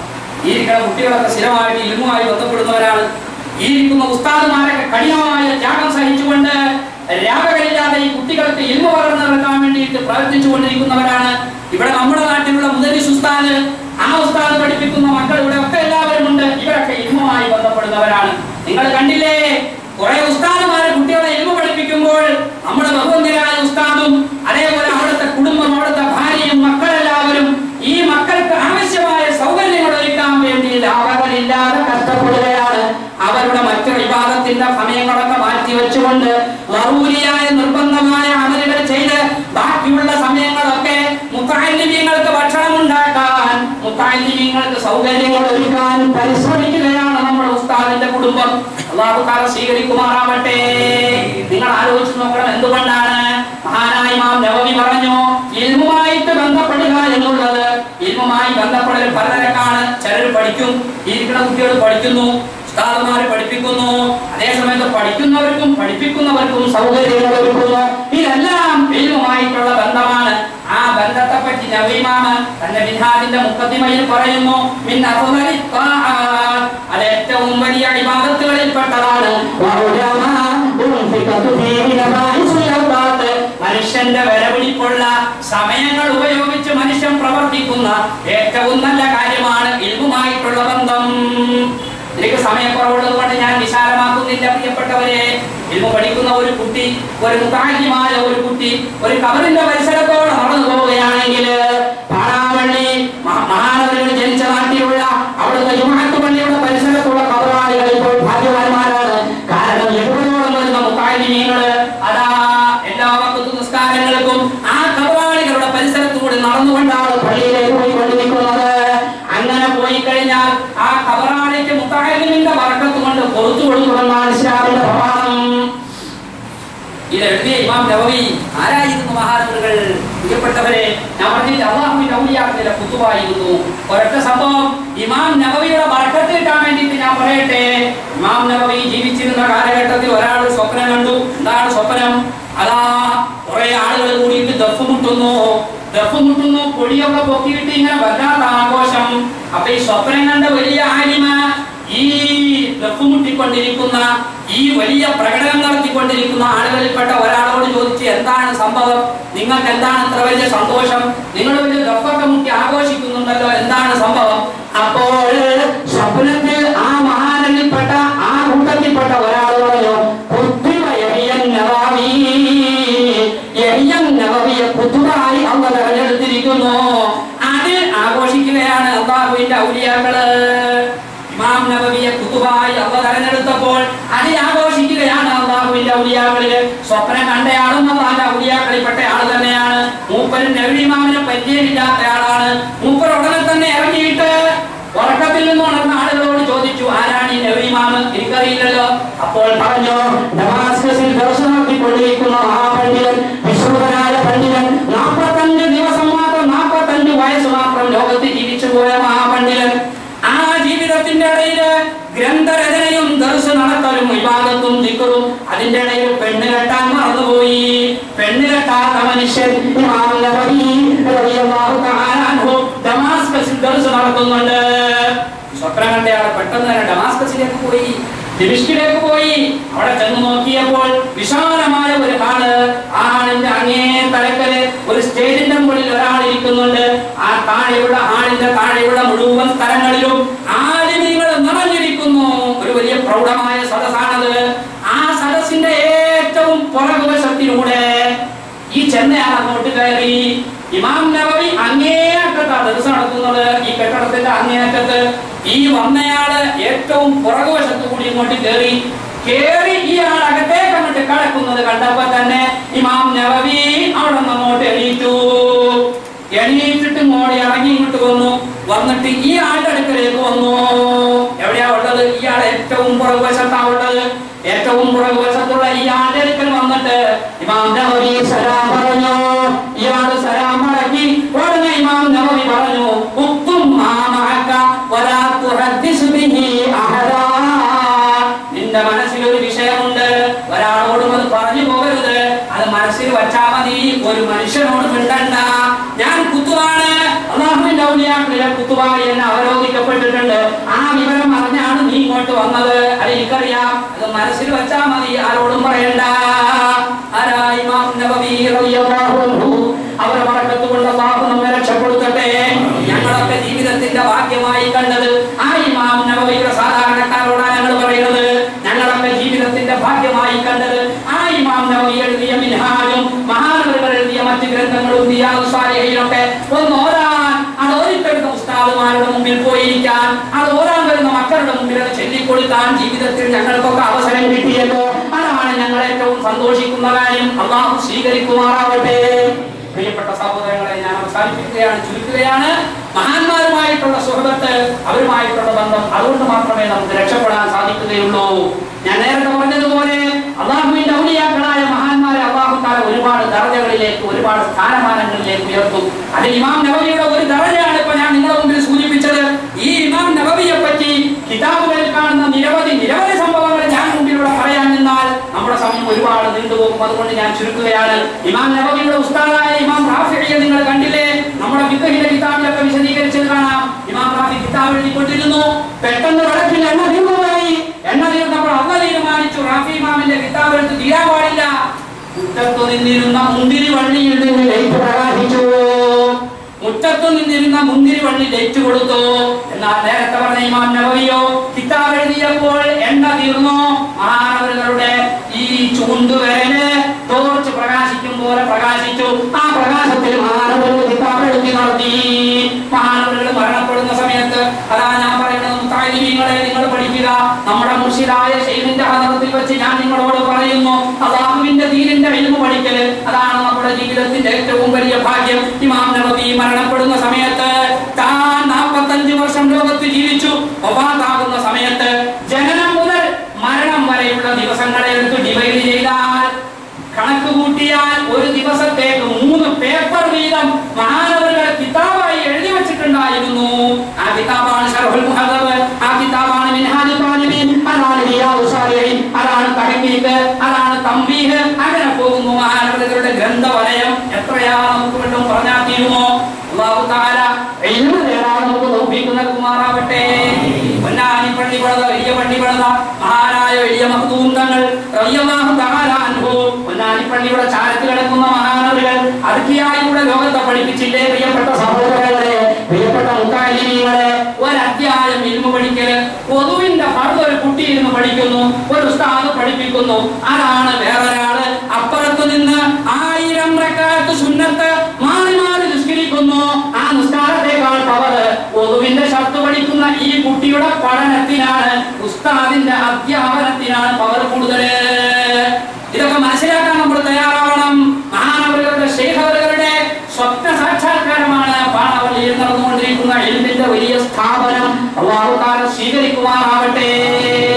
ഈ ഇരിക്കുന്ന കുട്ടികളൊക്കെ സ്ഥിരമായിട്ട് ഇൽമുമായി ബന്ധപ്പെടുന്നവരാണ് ഈ ഇരിക്കുന്ന ഉസ്താദുമാരൊക്കെ കഠിനമായ ത്യാഗം സഹിച്ചുകൊണ്ട് രാഗകളില്ലാതെ ഈ കുട്ടികൾക്ക് ഇൽമ പകർന്നു നൽകാൻ വേണ്ടിയിട്ട് പ്രവർത്തിച്ചു കൊണ്ടിരിക്കുന്നവരാണ് ഇവിടെ നമ്മുടെ നാട്ടിലുള്ള മുദരിസ് ഉസ്താദ് ആ ഉസ്താദ് പഠിപ്പിക്കുന്ന മക്കൾ ഇവിടെ ഒക്കെ എല്ലാവരും ഉണ്ട് ഇവരൊക്കെ ഇൽമുമായി ബന്ധപ്പെടുന്നവരാണ് നിങ്ങൾ കണ്ടില്ലേ കുറെ ഉസ്താദുമാരെ കുട്ടികളെ ഇൽമ പഠിപ്പിക്കുമ്പോൾ നമ്മുടെ ബഹുവന്യരായ ഉസ്താദും അതേപോലെ അവിടുത്തെ കുടുംബം അവിടുത്തെ ഭാര്യയും മക്കളെല്ലാവരും ഈ മക്കൾക്ക് ആവശ്യമായ സൗകര്യങ്ങൾ ഒരുക്കാൻ വേണ്ടി ലാഭങ്ങളില്ലാതെ കഷ്ടപ്പെടുകയാണ് അവരുടെ മറ്റു വിവാദത്തിന്റെ സമയങ്ങളൊക്കെ മാറ്റി വെച്ചുകൊണ്ട് മറൂരിയായ നിർബന്ധമായ അമലുകൾ ചെയ്ത് ബാക്കിയുള്ള സമയങ്ങളൊക്കെ മുത്താലിമ്യങ്ങൾക്ക് ഭക്ഷണം ഉണ്ടാക്കാൻ മുത്താലിമ്യങ്ങൾക്ക് സൗകര്യങ്ങൾ ഒരുക്കാൻ പരിശ്രമിക്കുകയാണ് നമ്മുടെ ഉസ്താദിന്റെ കുടുംബം അള്ളാഹു താല സ്വീകരിക്കുമാറാവട്ടെ നിങ്ങൾ ആലോചിച്ച് നോക്കണം എന്തുകൊണ്ടാണ് മഹാനായ ഇമാം നവവി പറഞ്ഞു ഇൽമുമായിട്ട് ബന്ധപ്പെടുക എന്നുള്ളത് ഇൽമുമായി ബന്ധപ്പെടൽ പലതരക്കാണ് ചിലർ പഠിക്കും ഈ ഇരിക്കുന്ന കുട്ടികൾ പഠിക്കുന്നു ഉസ്താദുമാര് പഠിപ്പിക്കുന്നു അതേസമയത്ത് പഠിക്കുന്നവർക്കും പഠിപ്പിക്കുന്നവർക്കും സൗകര്യങ്ങൾ ഒരുക്കുന്നു ഇതെല്ലാം ഇൽമുമായിട്ടുള്ള ബന്ധമാണ് ആ ബന്ധത്തെ പറ്റി നവീമാമ തന്റെ മിൻഹാജിന്റെ മുക്കത്തിമയിൽ പറയുന്നു മിൻ അഫ്ളലി ത്വാആത്ത്. അത് ഏറ്റവും വലിയ ഇബാദത്തുകളിൽപ്പെട്ടതാണ് വഉലമാ ഉൻഫിഖതു ഫീഹി നഫായിസുൽ ഔഖാത്ത്. മനുഷ്യന്റെ വരവിടിപ്പുള്ള സമയങ്ങൾ ഉപയോഗിച്ച് മനുഷ്യൻ പ്രവർത്തിക്കുന്ന ഏറ്റവും നല്ല കാര്യമാണ് ഇൽമുമായിട്ടുള്ള ബന്ധം എനിക്ക് സമയക്കുറവുള്ളത് കൊണ്ട് ഞാൻ വിശാലമാക്കുന്നില്ല പ്രിയപ്പെട്ടവരെ ഇൽമു പഠിക്കുന്ന ഒരു കുട്ടി ഒരു മുത്താഹിമായ ഒരു കുട്ടി ഒരു കബറിന്റെ പരിസരത്തോടെ നടന്നു പോവുകയാണെങ്കിൽ പാടാവള്ളി മഹാ- മഹാനഗരിൽ ജനിച്ച നാട്ടിലുള്ള അവിടുത്തെ ജുമാഅത്ത് പള്ളിയുടെ പരിസരത്തുള്ള കബറാളികൾ ഇപ്പോൾ ഭാഗ്യവാന്മാരാണ് കാരണം എഴുപതോളം വരുന്ന മുത്താഹിമീങ്ങള് അതാ എല്ലാ വക്കത്തു നിസ്കാരങ്ങൾക്കും ആ കബറാളികളുടെ പരിസരത്തൂടെ നടന്നുകൊണ്ടാണ് പള്ളിയിലേക്ക് പോയി കൊണ്ടിരിക്കുന്നത് അങ്ങനെ പോയി കഴിഞ്ഞാൽ ആ കബറാളിക്ക് മുത്താഹിമിന്റെ വറക്കത്ത് കൊണ്ട് പുറത്തു കൊടുക്കുമെന്നാണ് ഇസ്ലാമിന്റെ പ്രമാണം ഇത് എഴുതിയ ഇമാം നവവി ആരായിരുന്നു മഹാനഗറുകൾ പ്രിയപ്പെട്ടവരെ ഞാൻ പറഞ്ഞില്ല അള്ളാഹുവിന്റെ ഔലിയാക്കിലെ കുത്തുവായിരുന്നു ഒരൊറ്റ സംഭവം ഇമാം നവവിയുടെ ബർക്കത്ത് കിട്ടാൻ വേണ്ടിയിട്ട് ഞാൻ പറയട്ടെ ഇമാം നവവി ജീവിച്ചിരുന്ന കാലഘട്ടത്തിൽ ഒരാൾ സ്വപ്നം കണ്ടു എന്താണ് സ്വപ്നം അതാ കുറെ ആളുകൾ കൂടിയിട്ട് ദഫ് മുട്ടുന്നു ദഫ് മുട്ടുന്നു പൊടിയൊക്കെ പൊക്കിയിട്ട് ഇങ്ങനെ വല്ലാത്ത ആഘോഷം അപ്പൊ ഈ സ്വപ്നം കണ്ട വലിയ ആലിമ ഈ ദഫ് മുട്ടിക്കൊണ്ടിരിക്കുന്ന ഈ വലിയ പ്രകടനം നടത്തിക്കൊണ്ടിരിക്കുന്ന ആളുകളിൽപ്പെട്ട ഒരാളോട് ചോദിച്ച് എന്താണ് സംഭവം നിങ്ങൾക്ക് എന്താണ് ഇത്ര വലിയ സന്തോഷം നിങ്ങൾ വലിയ ദഫൊക്കെ മുട്ടി ആഘോഷിക്കുന്നുണ്ടല്ലോ എന്താണ് സംഭവം അപ്പോൾ സ്വപ്നത്തിൽ ആ മഹാനലിൽപ്പെട്ട ആ കൂട്ടത്തിൽപ്പെട്ട ഒരാൾ പറഞ്ഞു "കുത്തുബ യഹിയൻ നവാവി." യഹിയൻ നവവിയെ കുത്തുബായി അള്ള തെരഞ്ഞെടുത്തിരിക്കുന്നു അത് ആഘോഷിക്കുകയാണ് അള്ളാഹുവിന്റെ ഔലിയാക്കള് ഇമാം നബവിയെ കുത്തുബായി അള്ള തെരഞ്ഞെടുത്തപ്പോൾ അതിൽ ആഘോഷിക്കുകയാണ് അള്ളാഹുവിന്റെ ഔലിയാക്കളില് സ്വപ്നം കണ്ടയാളും അള്ളാഹിന്റെ ഔലിയാക്കളിൽപ്പെട്ട ആള് തന്നെയാണ് മൂപ്പരും നബി ഇമാമിനെ പരിചയമില്ലാത്ത ആളാണ് മൂപ്പർ ഉടനെ തന്നെ ഇറങ്ങിയിട്ട് ഉറക്കത്തിൽ നിന്ന് ഉണർന്ന ആളുകളോട് ചോദിച്ചു ആരാണ് ഈ എറിയുമാണ് എനിക്കറിയില്ലല്ലോ അപ്പോൾ പറഞ്ഞു ഡമാസ്കസിൽ ദർശനം നടത്തിക്കൊണ്ടിരിക്കുന്ന മഹാപണ്ഡിതൻ വിശ്രുതനായ പണ്ഡിതൻ നാൽപ്പത്തഞ്ച് ദിവസം മാത്രം നാൽപ്പത്തഞ്ച് വയസ്സ് മാത്രം ലോകത്ത് ജീവിച്ചു പോയ മഹാപണ്ഡിതൻ ആ ജീവിതത്തിന്റെ ഇടയില് ഗ്രന്ഥരചനയും ദർശ നടത്തലും വിവാദത്തും ദിക്കറും അതിന്റെ ഇടയിൽ പെണ്ണ് കെട്ടാൻ മറന്നുപോയി പെണ്ണ് കെട്ടാത്ത മനുഷ്യൻ ഇമാം നബവി റളിയല്ലാഹു തആല അൻഹു ഡമാസ്കസിൽ ദർശ നടത്തുന്നുണ്ട് സ്വപ്നം കണ്ടയാൾ പെട്ടെന്ന് തന്നെ ഡമാസ്കസിലേക്ക് പോയി ദിമിഷ്കിലേക്ക് പോയി അവിടെ ചെന്ന് നോക്കിയപ്പോൾ വിശാലമായ ഒരു ഹാള് ആ ഹാളിന്റെ അങ്ങേ തലക്കല് ഒരു സ്റ്റേജിന്റെ മുകളിൽ ഒരാൾ ഇരിക്കുന്നുണ്ട് ആ താഴെയുള്ള ഹാളിന്റെ താഴെയുള്ള മുഴുവൻ സ്ഥലങ്ങളിലും ആലിമീങ്ങൾ നിറഞ്ഞിരിക്കുന്നു ഒരു വലിയ പ്രൗഢമായ സദസ്സാണത് ആ സദസ്സിന്റെ ഏറ്റവും പുറകുവശത്തിലൂടെ ഈ ചെന്നയാൾ അങ്ങോട്ട് കയറി ഇമാം നബവി അങ്ങേയറ്റത്താ ദിവസം നടത്തുന്നത് ഈ കെട്ടിടത്തിന്റെ അങ്ങേയറ്റത്ത് ഈ വന്നയാള് ഏറ്റവും പുറകുവശത്ത് കൂടി ഇങ്ങോട്ട് കയറി കേറി ഈ ആൾ അകത്തേക്ക് അങ്ങോട്ട് കടക്കുന്നത് കണ്ടപ്പോ തന്നെ ഇമാം നബവി അവിടെ നിന്ന് അങ്ങോട്ട് എണീറ്റു എണീറ്റിട്ട് മോടി ഇറങ്ങി ഇങ്ങോട്ട് വന്നു വന്നിട്ട് ഈ ആളുടെ അടുക്കലേക്ക് വന്നു എവിടെയാ ഉള്ളത് ഇയാൾ ഏറ്റവും പുറകുവശത്താ ഉള്ളത് ഏറ്റവും പുറകുവശത്തുള്ള ഈ ആളുടെ അടുക്കൽ വന്നിട്ട് ഇമാം നബവി സലാം പറഞ്ഞു ഇയാൾ സലാം മടക്കി ഉടനെ ഇമാം നബവി പറഞ്ഞു ഉത്തും മാമഅക വലാ തുഹദ്ദിസ് ബിഹി അഹദാ നിന്റെ മനസ്സിൽ ഒരു വിഷയമുണ്ട് ഒരാളോടും അത് പറഞ്ഞു പോകരുത് അത് മനസ്സിൽ വച്ചാ മതി ഒരു മനുഷ്യനോട് മിണ്ടണ്ട ഞാൻ കുത്തുവാണ് അള്ളാഹുവിന്റെ ഔലിയാക്കളിലെ കുത്തുവായി എന്നെ അവരോധിക്കപ്പെട്ടിട്ടുണ്ട് ആ വിവരം അറിഞ്ഞാണ് നീ ഇങ്ങോട്ട് വന്നത് അത് എനിക്കറിയാം അത് മനസ്സിൽ വച്ചാ മതി ആരോടും പറയണ്ട ആരാ ഇമാം നബവി റളിയല്ലാഹു അൻഹു അവരെ മറക്കത്ത് കൊണ്ട് അള്ളാഹു നമ്മെ രക്ഷപ്പെടുത്തട്ടെ ഞങ്ങളൊക്കെ ജീവിതത്തിന്റെ ഭാഗ്യമായി കണ്ടത് ആ ഇമാം നബവിയുടെ സാധാരണക്കാരോടാണ് ഞങ്ങൾ പറയുന്നത് ഞങ്ങളൊക്കെ ജീവിതത്തിന്റെ ഭാഗ്യമായി കണ്ടത് ആ ഇമാം നബവി എഴുതിയ മിൻഹാജും മഹാനവറുകൾ എഴുതിയ മറ്റ് ഗ്രന്ഥങ്ങളും ദിയാദു സാലിഹയിലൊക്കെ ഒന്ന് ഓരാൻ അത് ഓരിട്ടെടുത്ത ഉസ്താദുമാരുടെ മുമ്പിൽ പോയിരിക്കാൻ അത് ഓരാൻ വരുന്ന മക്കളുടെ മുമ്പിൽ അത് ചൊല്ലിക്കൊടുക്കാൻ ജീവിതത്തിൽ ഞങ്ങൾക്കൊക്കെ അവസരം കിട്ടിയല്ലോ അതാണ് ഞങ്ങൾ ഏറ്റവും സന്തോഷിക്കുന്ന കാര്യം അള്ളാഹു സ്വീകരിക്കുമാറാവട്ടെ പ്രിയപ്പെട്ട സഹോദരങ്ങളെ ഞാൻ അവസാനിപ്പിക്കുകയാണ് ചുരുക്കുകയാണ് മഹാന്മാരുമായിട്ടുള്ള സുഹൃത്ത് അവരുമായിട്ടുള്ള ബന്ധം അതുകൊണ്ട് മാത്രമേ നമുക്ക് രക്ഷപ്പെടാൻ സാധിക്കുകയുള്ളൂ ഞാൻ നേരത്തെ പറഞ്ഞതുപോലെ അള്ളാഹുവിന്റെ ഔലിയാക്കളായ മഹാന്മാരെ അള്ളാഹു താല ഒരുപാട് ദർജകളിലേക്ക് ഒരുപാട് സ്ഥാനമാനങ്ങളിലേക്ക് ഉയർത്തും അത് ഇമാം നബവിയുടെ ഒരു ദർജയാണ് ഇപ്പൊ ഞാൻ നിങ്ങളുടെ മുമ്പിൽ സൂചിപ്പിച്ചത് ഈ ഇമാം നബവിയെ പറ്റി കിതാബുകളിൽ കാണുന്ന നിരവധി നിരവധി സംഭവങ്ങൾ ഞാൻ മുമ്പിലൂടെ പറയാൻ നിന്നാൽ നമ്മുടെ സമയം ഒരുപാട് നീണ്ടുപോകും അതുകൊണ്ട് ഞാൻ ചുരുക്കുകയാണ് ഇമാം നബവിയുടെ ഉസ്താദായ ഇമാം റാഫിയെ നിങ്ങൾ കണ്ടില്ലേ നമ്മുടെ വിഗ്രഹിന്റെ കിതാബിലൊക്കെ വിശദീകരിച്ചത് കാണാം ഇമാം റാഫി കിതാബ് എഴുതിക്കൊണ്ടിരുന്നു പെട്ടെന്ന് വെള്ളത്തിൽ എണ്ണ തീർന്നുപോയി എണ്ണ തീർന്നപ്പോൾ അള്ള തീരുമാനിച്ചു റാഫി ഇമാമിന്റെ കിതാബ് എടുത്ത് തീരാൻ പാടില്ല മുറ്റത്തു നിന്നിരുന്ന മുന്തിരി വള്ളിയിൽ നിന്ന് ലൈറ്റ് പ്രകാശിച്ചു മുറ്റത്തു നിന്നിരുന്ന മുന്തിരി വള്ളി ലൈറ്റ് കൊടുത്തു എന്നാൽ നേരത്തെ പറഞ്ഞ ഇമാം നബവിയോ കിതാബ് എഴുതിയപ്പോൾ എണ്ണ തീർന്നു മഹാനവരുകളുടെ ഈ ചൂണ്ടുവിരല് തോർച്ച് പ്രകാശിക്കും പോലെ പ്രകാശിച്ചു ആ പ്രകാശത്തിൽ മഹാനവരുകൾ കിതാബ് എഴുതി നടത്തി മഹാനവരുകൾ മരണപ്പെടുന്ന സമയത്ത് അതാ ഞാൻ പറയുന്നത് മുത്താലിമീങ്ങളെ നിങ്ങൾ പഠിക്കുക നമ്മുടെ മുർഷിദായ ഷെയ്ഖിന്റെ ഹദറത്തിൽ വെച്ച് ഞാൻ നിങ്ങളോട് പറയുന്നു അള്ളാഹുവിന്റെ ദീനിന്റെ ഇൽമു പഠിക്കല് അതാണ് നമ്മുടെ ജീവിതത്തിന്റെ ഏറ്റവും വലിയ ഭാഗ്യം ഇമാം നബവി മരണപ്പെടുന്ന സമയത്ത് താൻ നാൽപ്പത്തഞ്ച് വർഷം ലോകത്ത് ജീവിച്ചു ഒഫാത്താകുന്ന സമയത്ത് ജനനം മുതൽ മരണം വരെയുള്ള ദിവസങ്ങളെ എടുത്ത് ഡിവൈഡ് ചെയ്താൽ കണക്ക് കൂട്ടിയാൽ ഒരു ദിവസത്തേക്ക് മൂന്ന് പേപ്പർ വീതം മഹാനവറുകൾ കിതാബായി എഴുതി വെച്ചിട്ടുണ്ടായിരുന്നു ആ കിതാബാണ് ഷർഹുൽ മുഹദ്ദബ് ആ കിതാബാണ് മിൻഹാജുൽ താലിബീൻ അതാണ് റിയാദുസ് സാലിഹീൻ അതാണ് തഹ്ഖീഖ് അതാണ് തംബീഹ് അങ്ങനെ പോകുന്നു മഹാനവറുകളുടെ ഗ്രന്ഥവലയം എത്രയാ നമുക്ക് വീണ്ടും പറഞ്ഞാൽ തീരുമോ അല്ലാഹു തആല ഇൽമു നേടാൻ നമുക്ക് തൗഫീഖ് നൽകുമാറാവട്ടെ പൊന്നാനി പള്ളി പണിത വലിയ പള്ളി പണിത മഹാനായ വലിയ മഹ്ദൂം തങ്ങൾ റളിയല്ലാഹു തആല അൻഹു പൊന്നാനി പള്ളിയുടെ ചാരത്ത് കിടക്കുന്ന മഹാനവറുകൾ അടുക്കിയായി കൂടെ ലോകത്തെ പഠിപ്പിച്ചില്ലേ പ്രിയപ്പെട്ട സഹോദരങ്ങളെ പ്രിയപ്പെട്ട മുത്താലിമീങ്ങളെ ഒരു അധ്യായം ഇൽമു പഠിക്കല് പൊതുവിന്റെ ഫർദ് ഒരു കുട്ടി ഇരുന്ന് പഠിക്കുന്നു ഒരു ഉസ്താദ് പഠിപ്പിക്കുന്നു അതാണ് വേറൊരാള് അപ്പുറത്ത് നിന്ന് ആയിരം റക്കാത്ത് സുന്നത്ത് മാറി മാറി നിസ്കരിക്കുന്നു ആ നിസ്കാരത്തെക്കാൾ പവർ പൊതുവിന്റെ ശബ്ദ പഠിക്കുന്ന ഈ കുട്ടിയുടെ പഠനത്തിനാണ് ഉസ്താദിന്റെ അധ്യാപനത്തിനാണ് പവർ കൂടുതൽ ഇതൊക്കെ മനസ്സിലാക്കാൻ നമ്മൾ തയ്യാറാവണം മഹാനവരുടെ ശേഖവരുടെ സ്വപ്ന സാക്ഷാത്കാരമാണ് പാണവള്ളിയിൽ നടന്നുകൊണ്ടിരിക്കുന്ന എൽമിന്റെ വലിയ സ്ഥാപനം അള്ളാഹുക്കാരൻ സ്വീകരിക്കുമാറാവട്ടെ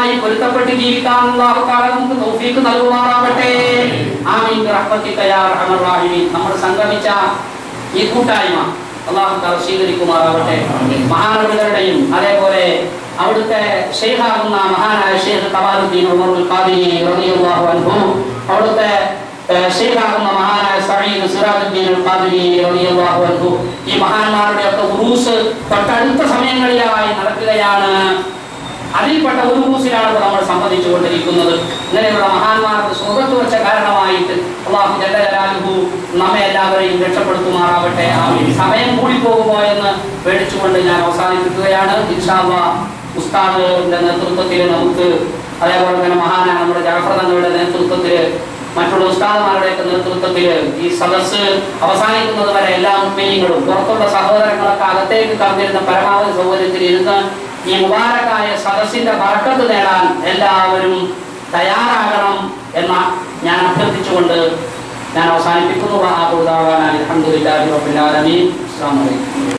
അവരുമായി പൊരുത്തപ്പെട്ട് ജീവിക്കാൻ അല്ലാഹു തആല നമുക്ക് തൗഫീഖ് നൽകുമാറാവട്ടെ ആമീൻ റഹ്മത്തിക യാ അർഹമർ റഹീമീൻ നമ്മൾ സംഗമിച്ച ഈ കൂട്ടായ്മ അള്ളാഹു തആല സ്വീകരിക്കുമാറാവട്ടെ മഹാനവരുടെയും അതേപോലെ അവിടുത്തെ ഷെയ്ഖാകുന്ന മഹാനായ ഷെയ്ഖ് കമാലുദ്ദീൻ ഉമറുൽ ഖാദിരി റളിയല്ലാഹു അൻഹു അവിടുത്തെ ഏഹ്, ഷെയ്ഖാകുന്ന മഹാനായ സഈദ് സിറാജുദ്ദീൻ അൽ ഖാദിരി റളിയല്ലാഹു അൻഹു ഈ മഹാന്മാരുടെ ഒക്കെ ഉറൂസ് തൊട്ടടുത്ത സമയങ്ങളിലായി നടക്കുകയാണ് അതിൽപ്പെട്ട ഒരു ഉറൂസിലാണ് ഇപ്പോൾ നമ്മൾ സംബന്ധിച്ചു കൊണ്ടിരിക്കുന്നത് ഇങ്ങനെയുള്ള മഹാന്മാർക്ക് സുഖത്ത് വെച്ച കാരണമായിട്ട് അള്ളാഹു ജല്ല ജലാലുഹു നമ്മെ എല്ലാവരെയും രക്ഷപ്പെടുത്തുമാറാവട്ടെ ആമീൻ. സമയം കൂടിപ്പോകുമോ എന്ന് പേടിച്ചുകൊണ്ട് ഞാൻ അവസാനിപ്പിക്കുകയാണ് ഇൻഷാല്ലാ ഉസ്താദിന്റെ നേതൃത്വത്തിൽ നമുക്ക് അതേപോലെ തന്നെ മഹാനായ നമ്മുടെ ജാഫർ തങ്ങളുടെ നേതൃത്വത്തിൽ മറ്റുള്ള ഉസ്താദന്മാരുടെയൊക്കെ നേതൃത്വത്തിൽ ഈ സദസ്സ് അവസാനിക്കുന്നത് വരെ എല്ലാ മുസ്ലിങ്ങളും പുറത്തുള്ള സഹോദരങ്ങളൊക്കെ അകത്തേക്ക് കടന്നിരുന്ന പരമാവധി സൗകര്യത്തിൽ ഇരുന്ന് ഈ മുബാരക്കായ സദസ്സിന്റെ ബർക്കത്ത് നേടാൻ എല്ലാവരും തയ്യാറാകണം എന്ന ഞാൻ അഭ്യർത്ഥിച്ചുകൊണ്ട് ഞാൻ അവസാനിപ്പിക്കുന്നു അലഹമുല്ലാ റബ്ബിൽ ആലമീൻ അസ്സലാമു അലൈക്കും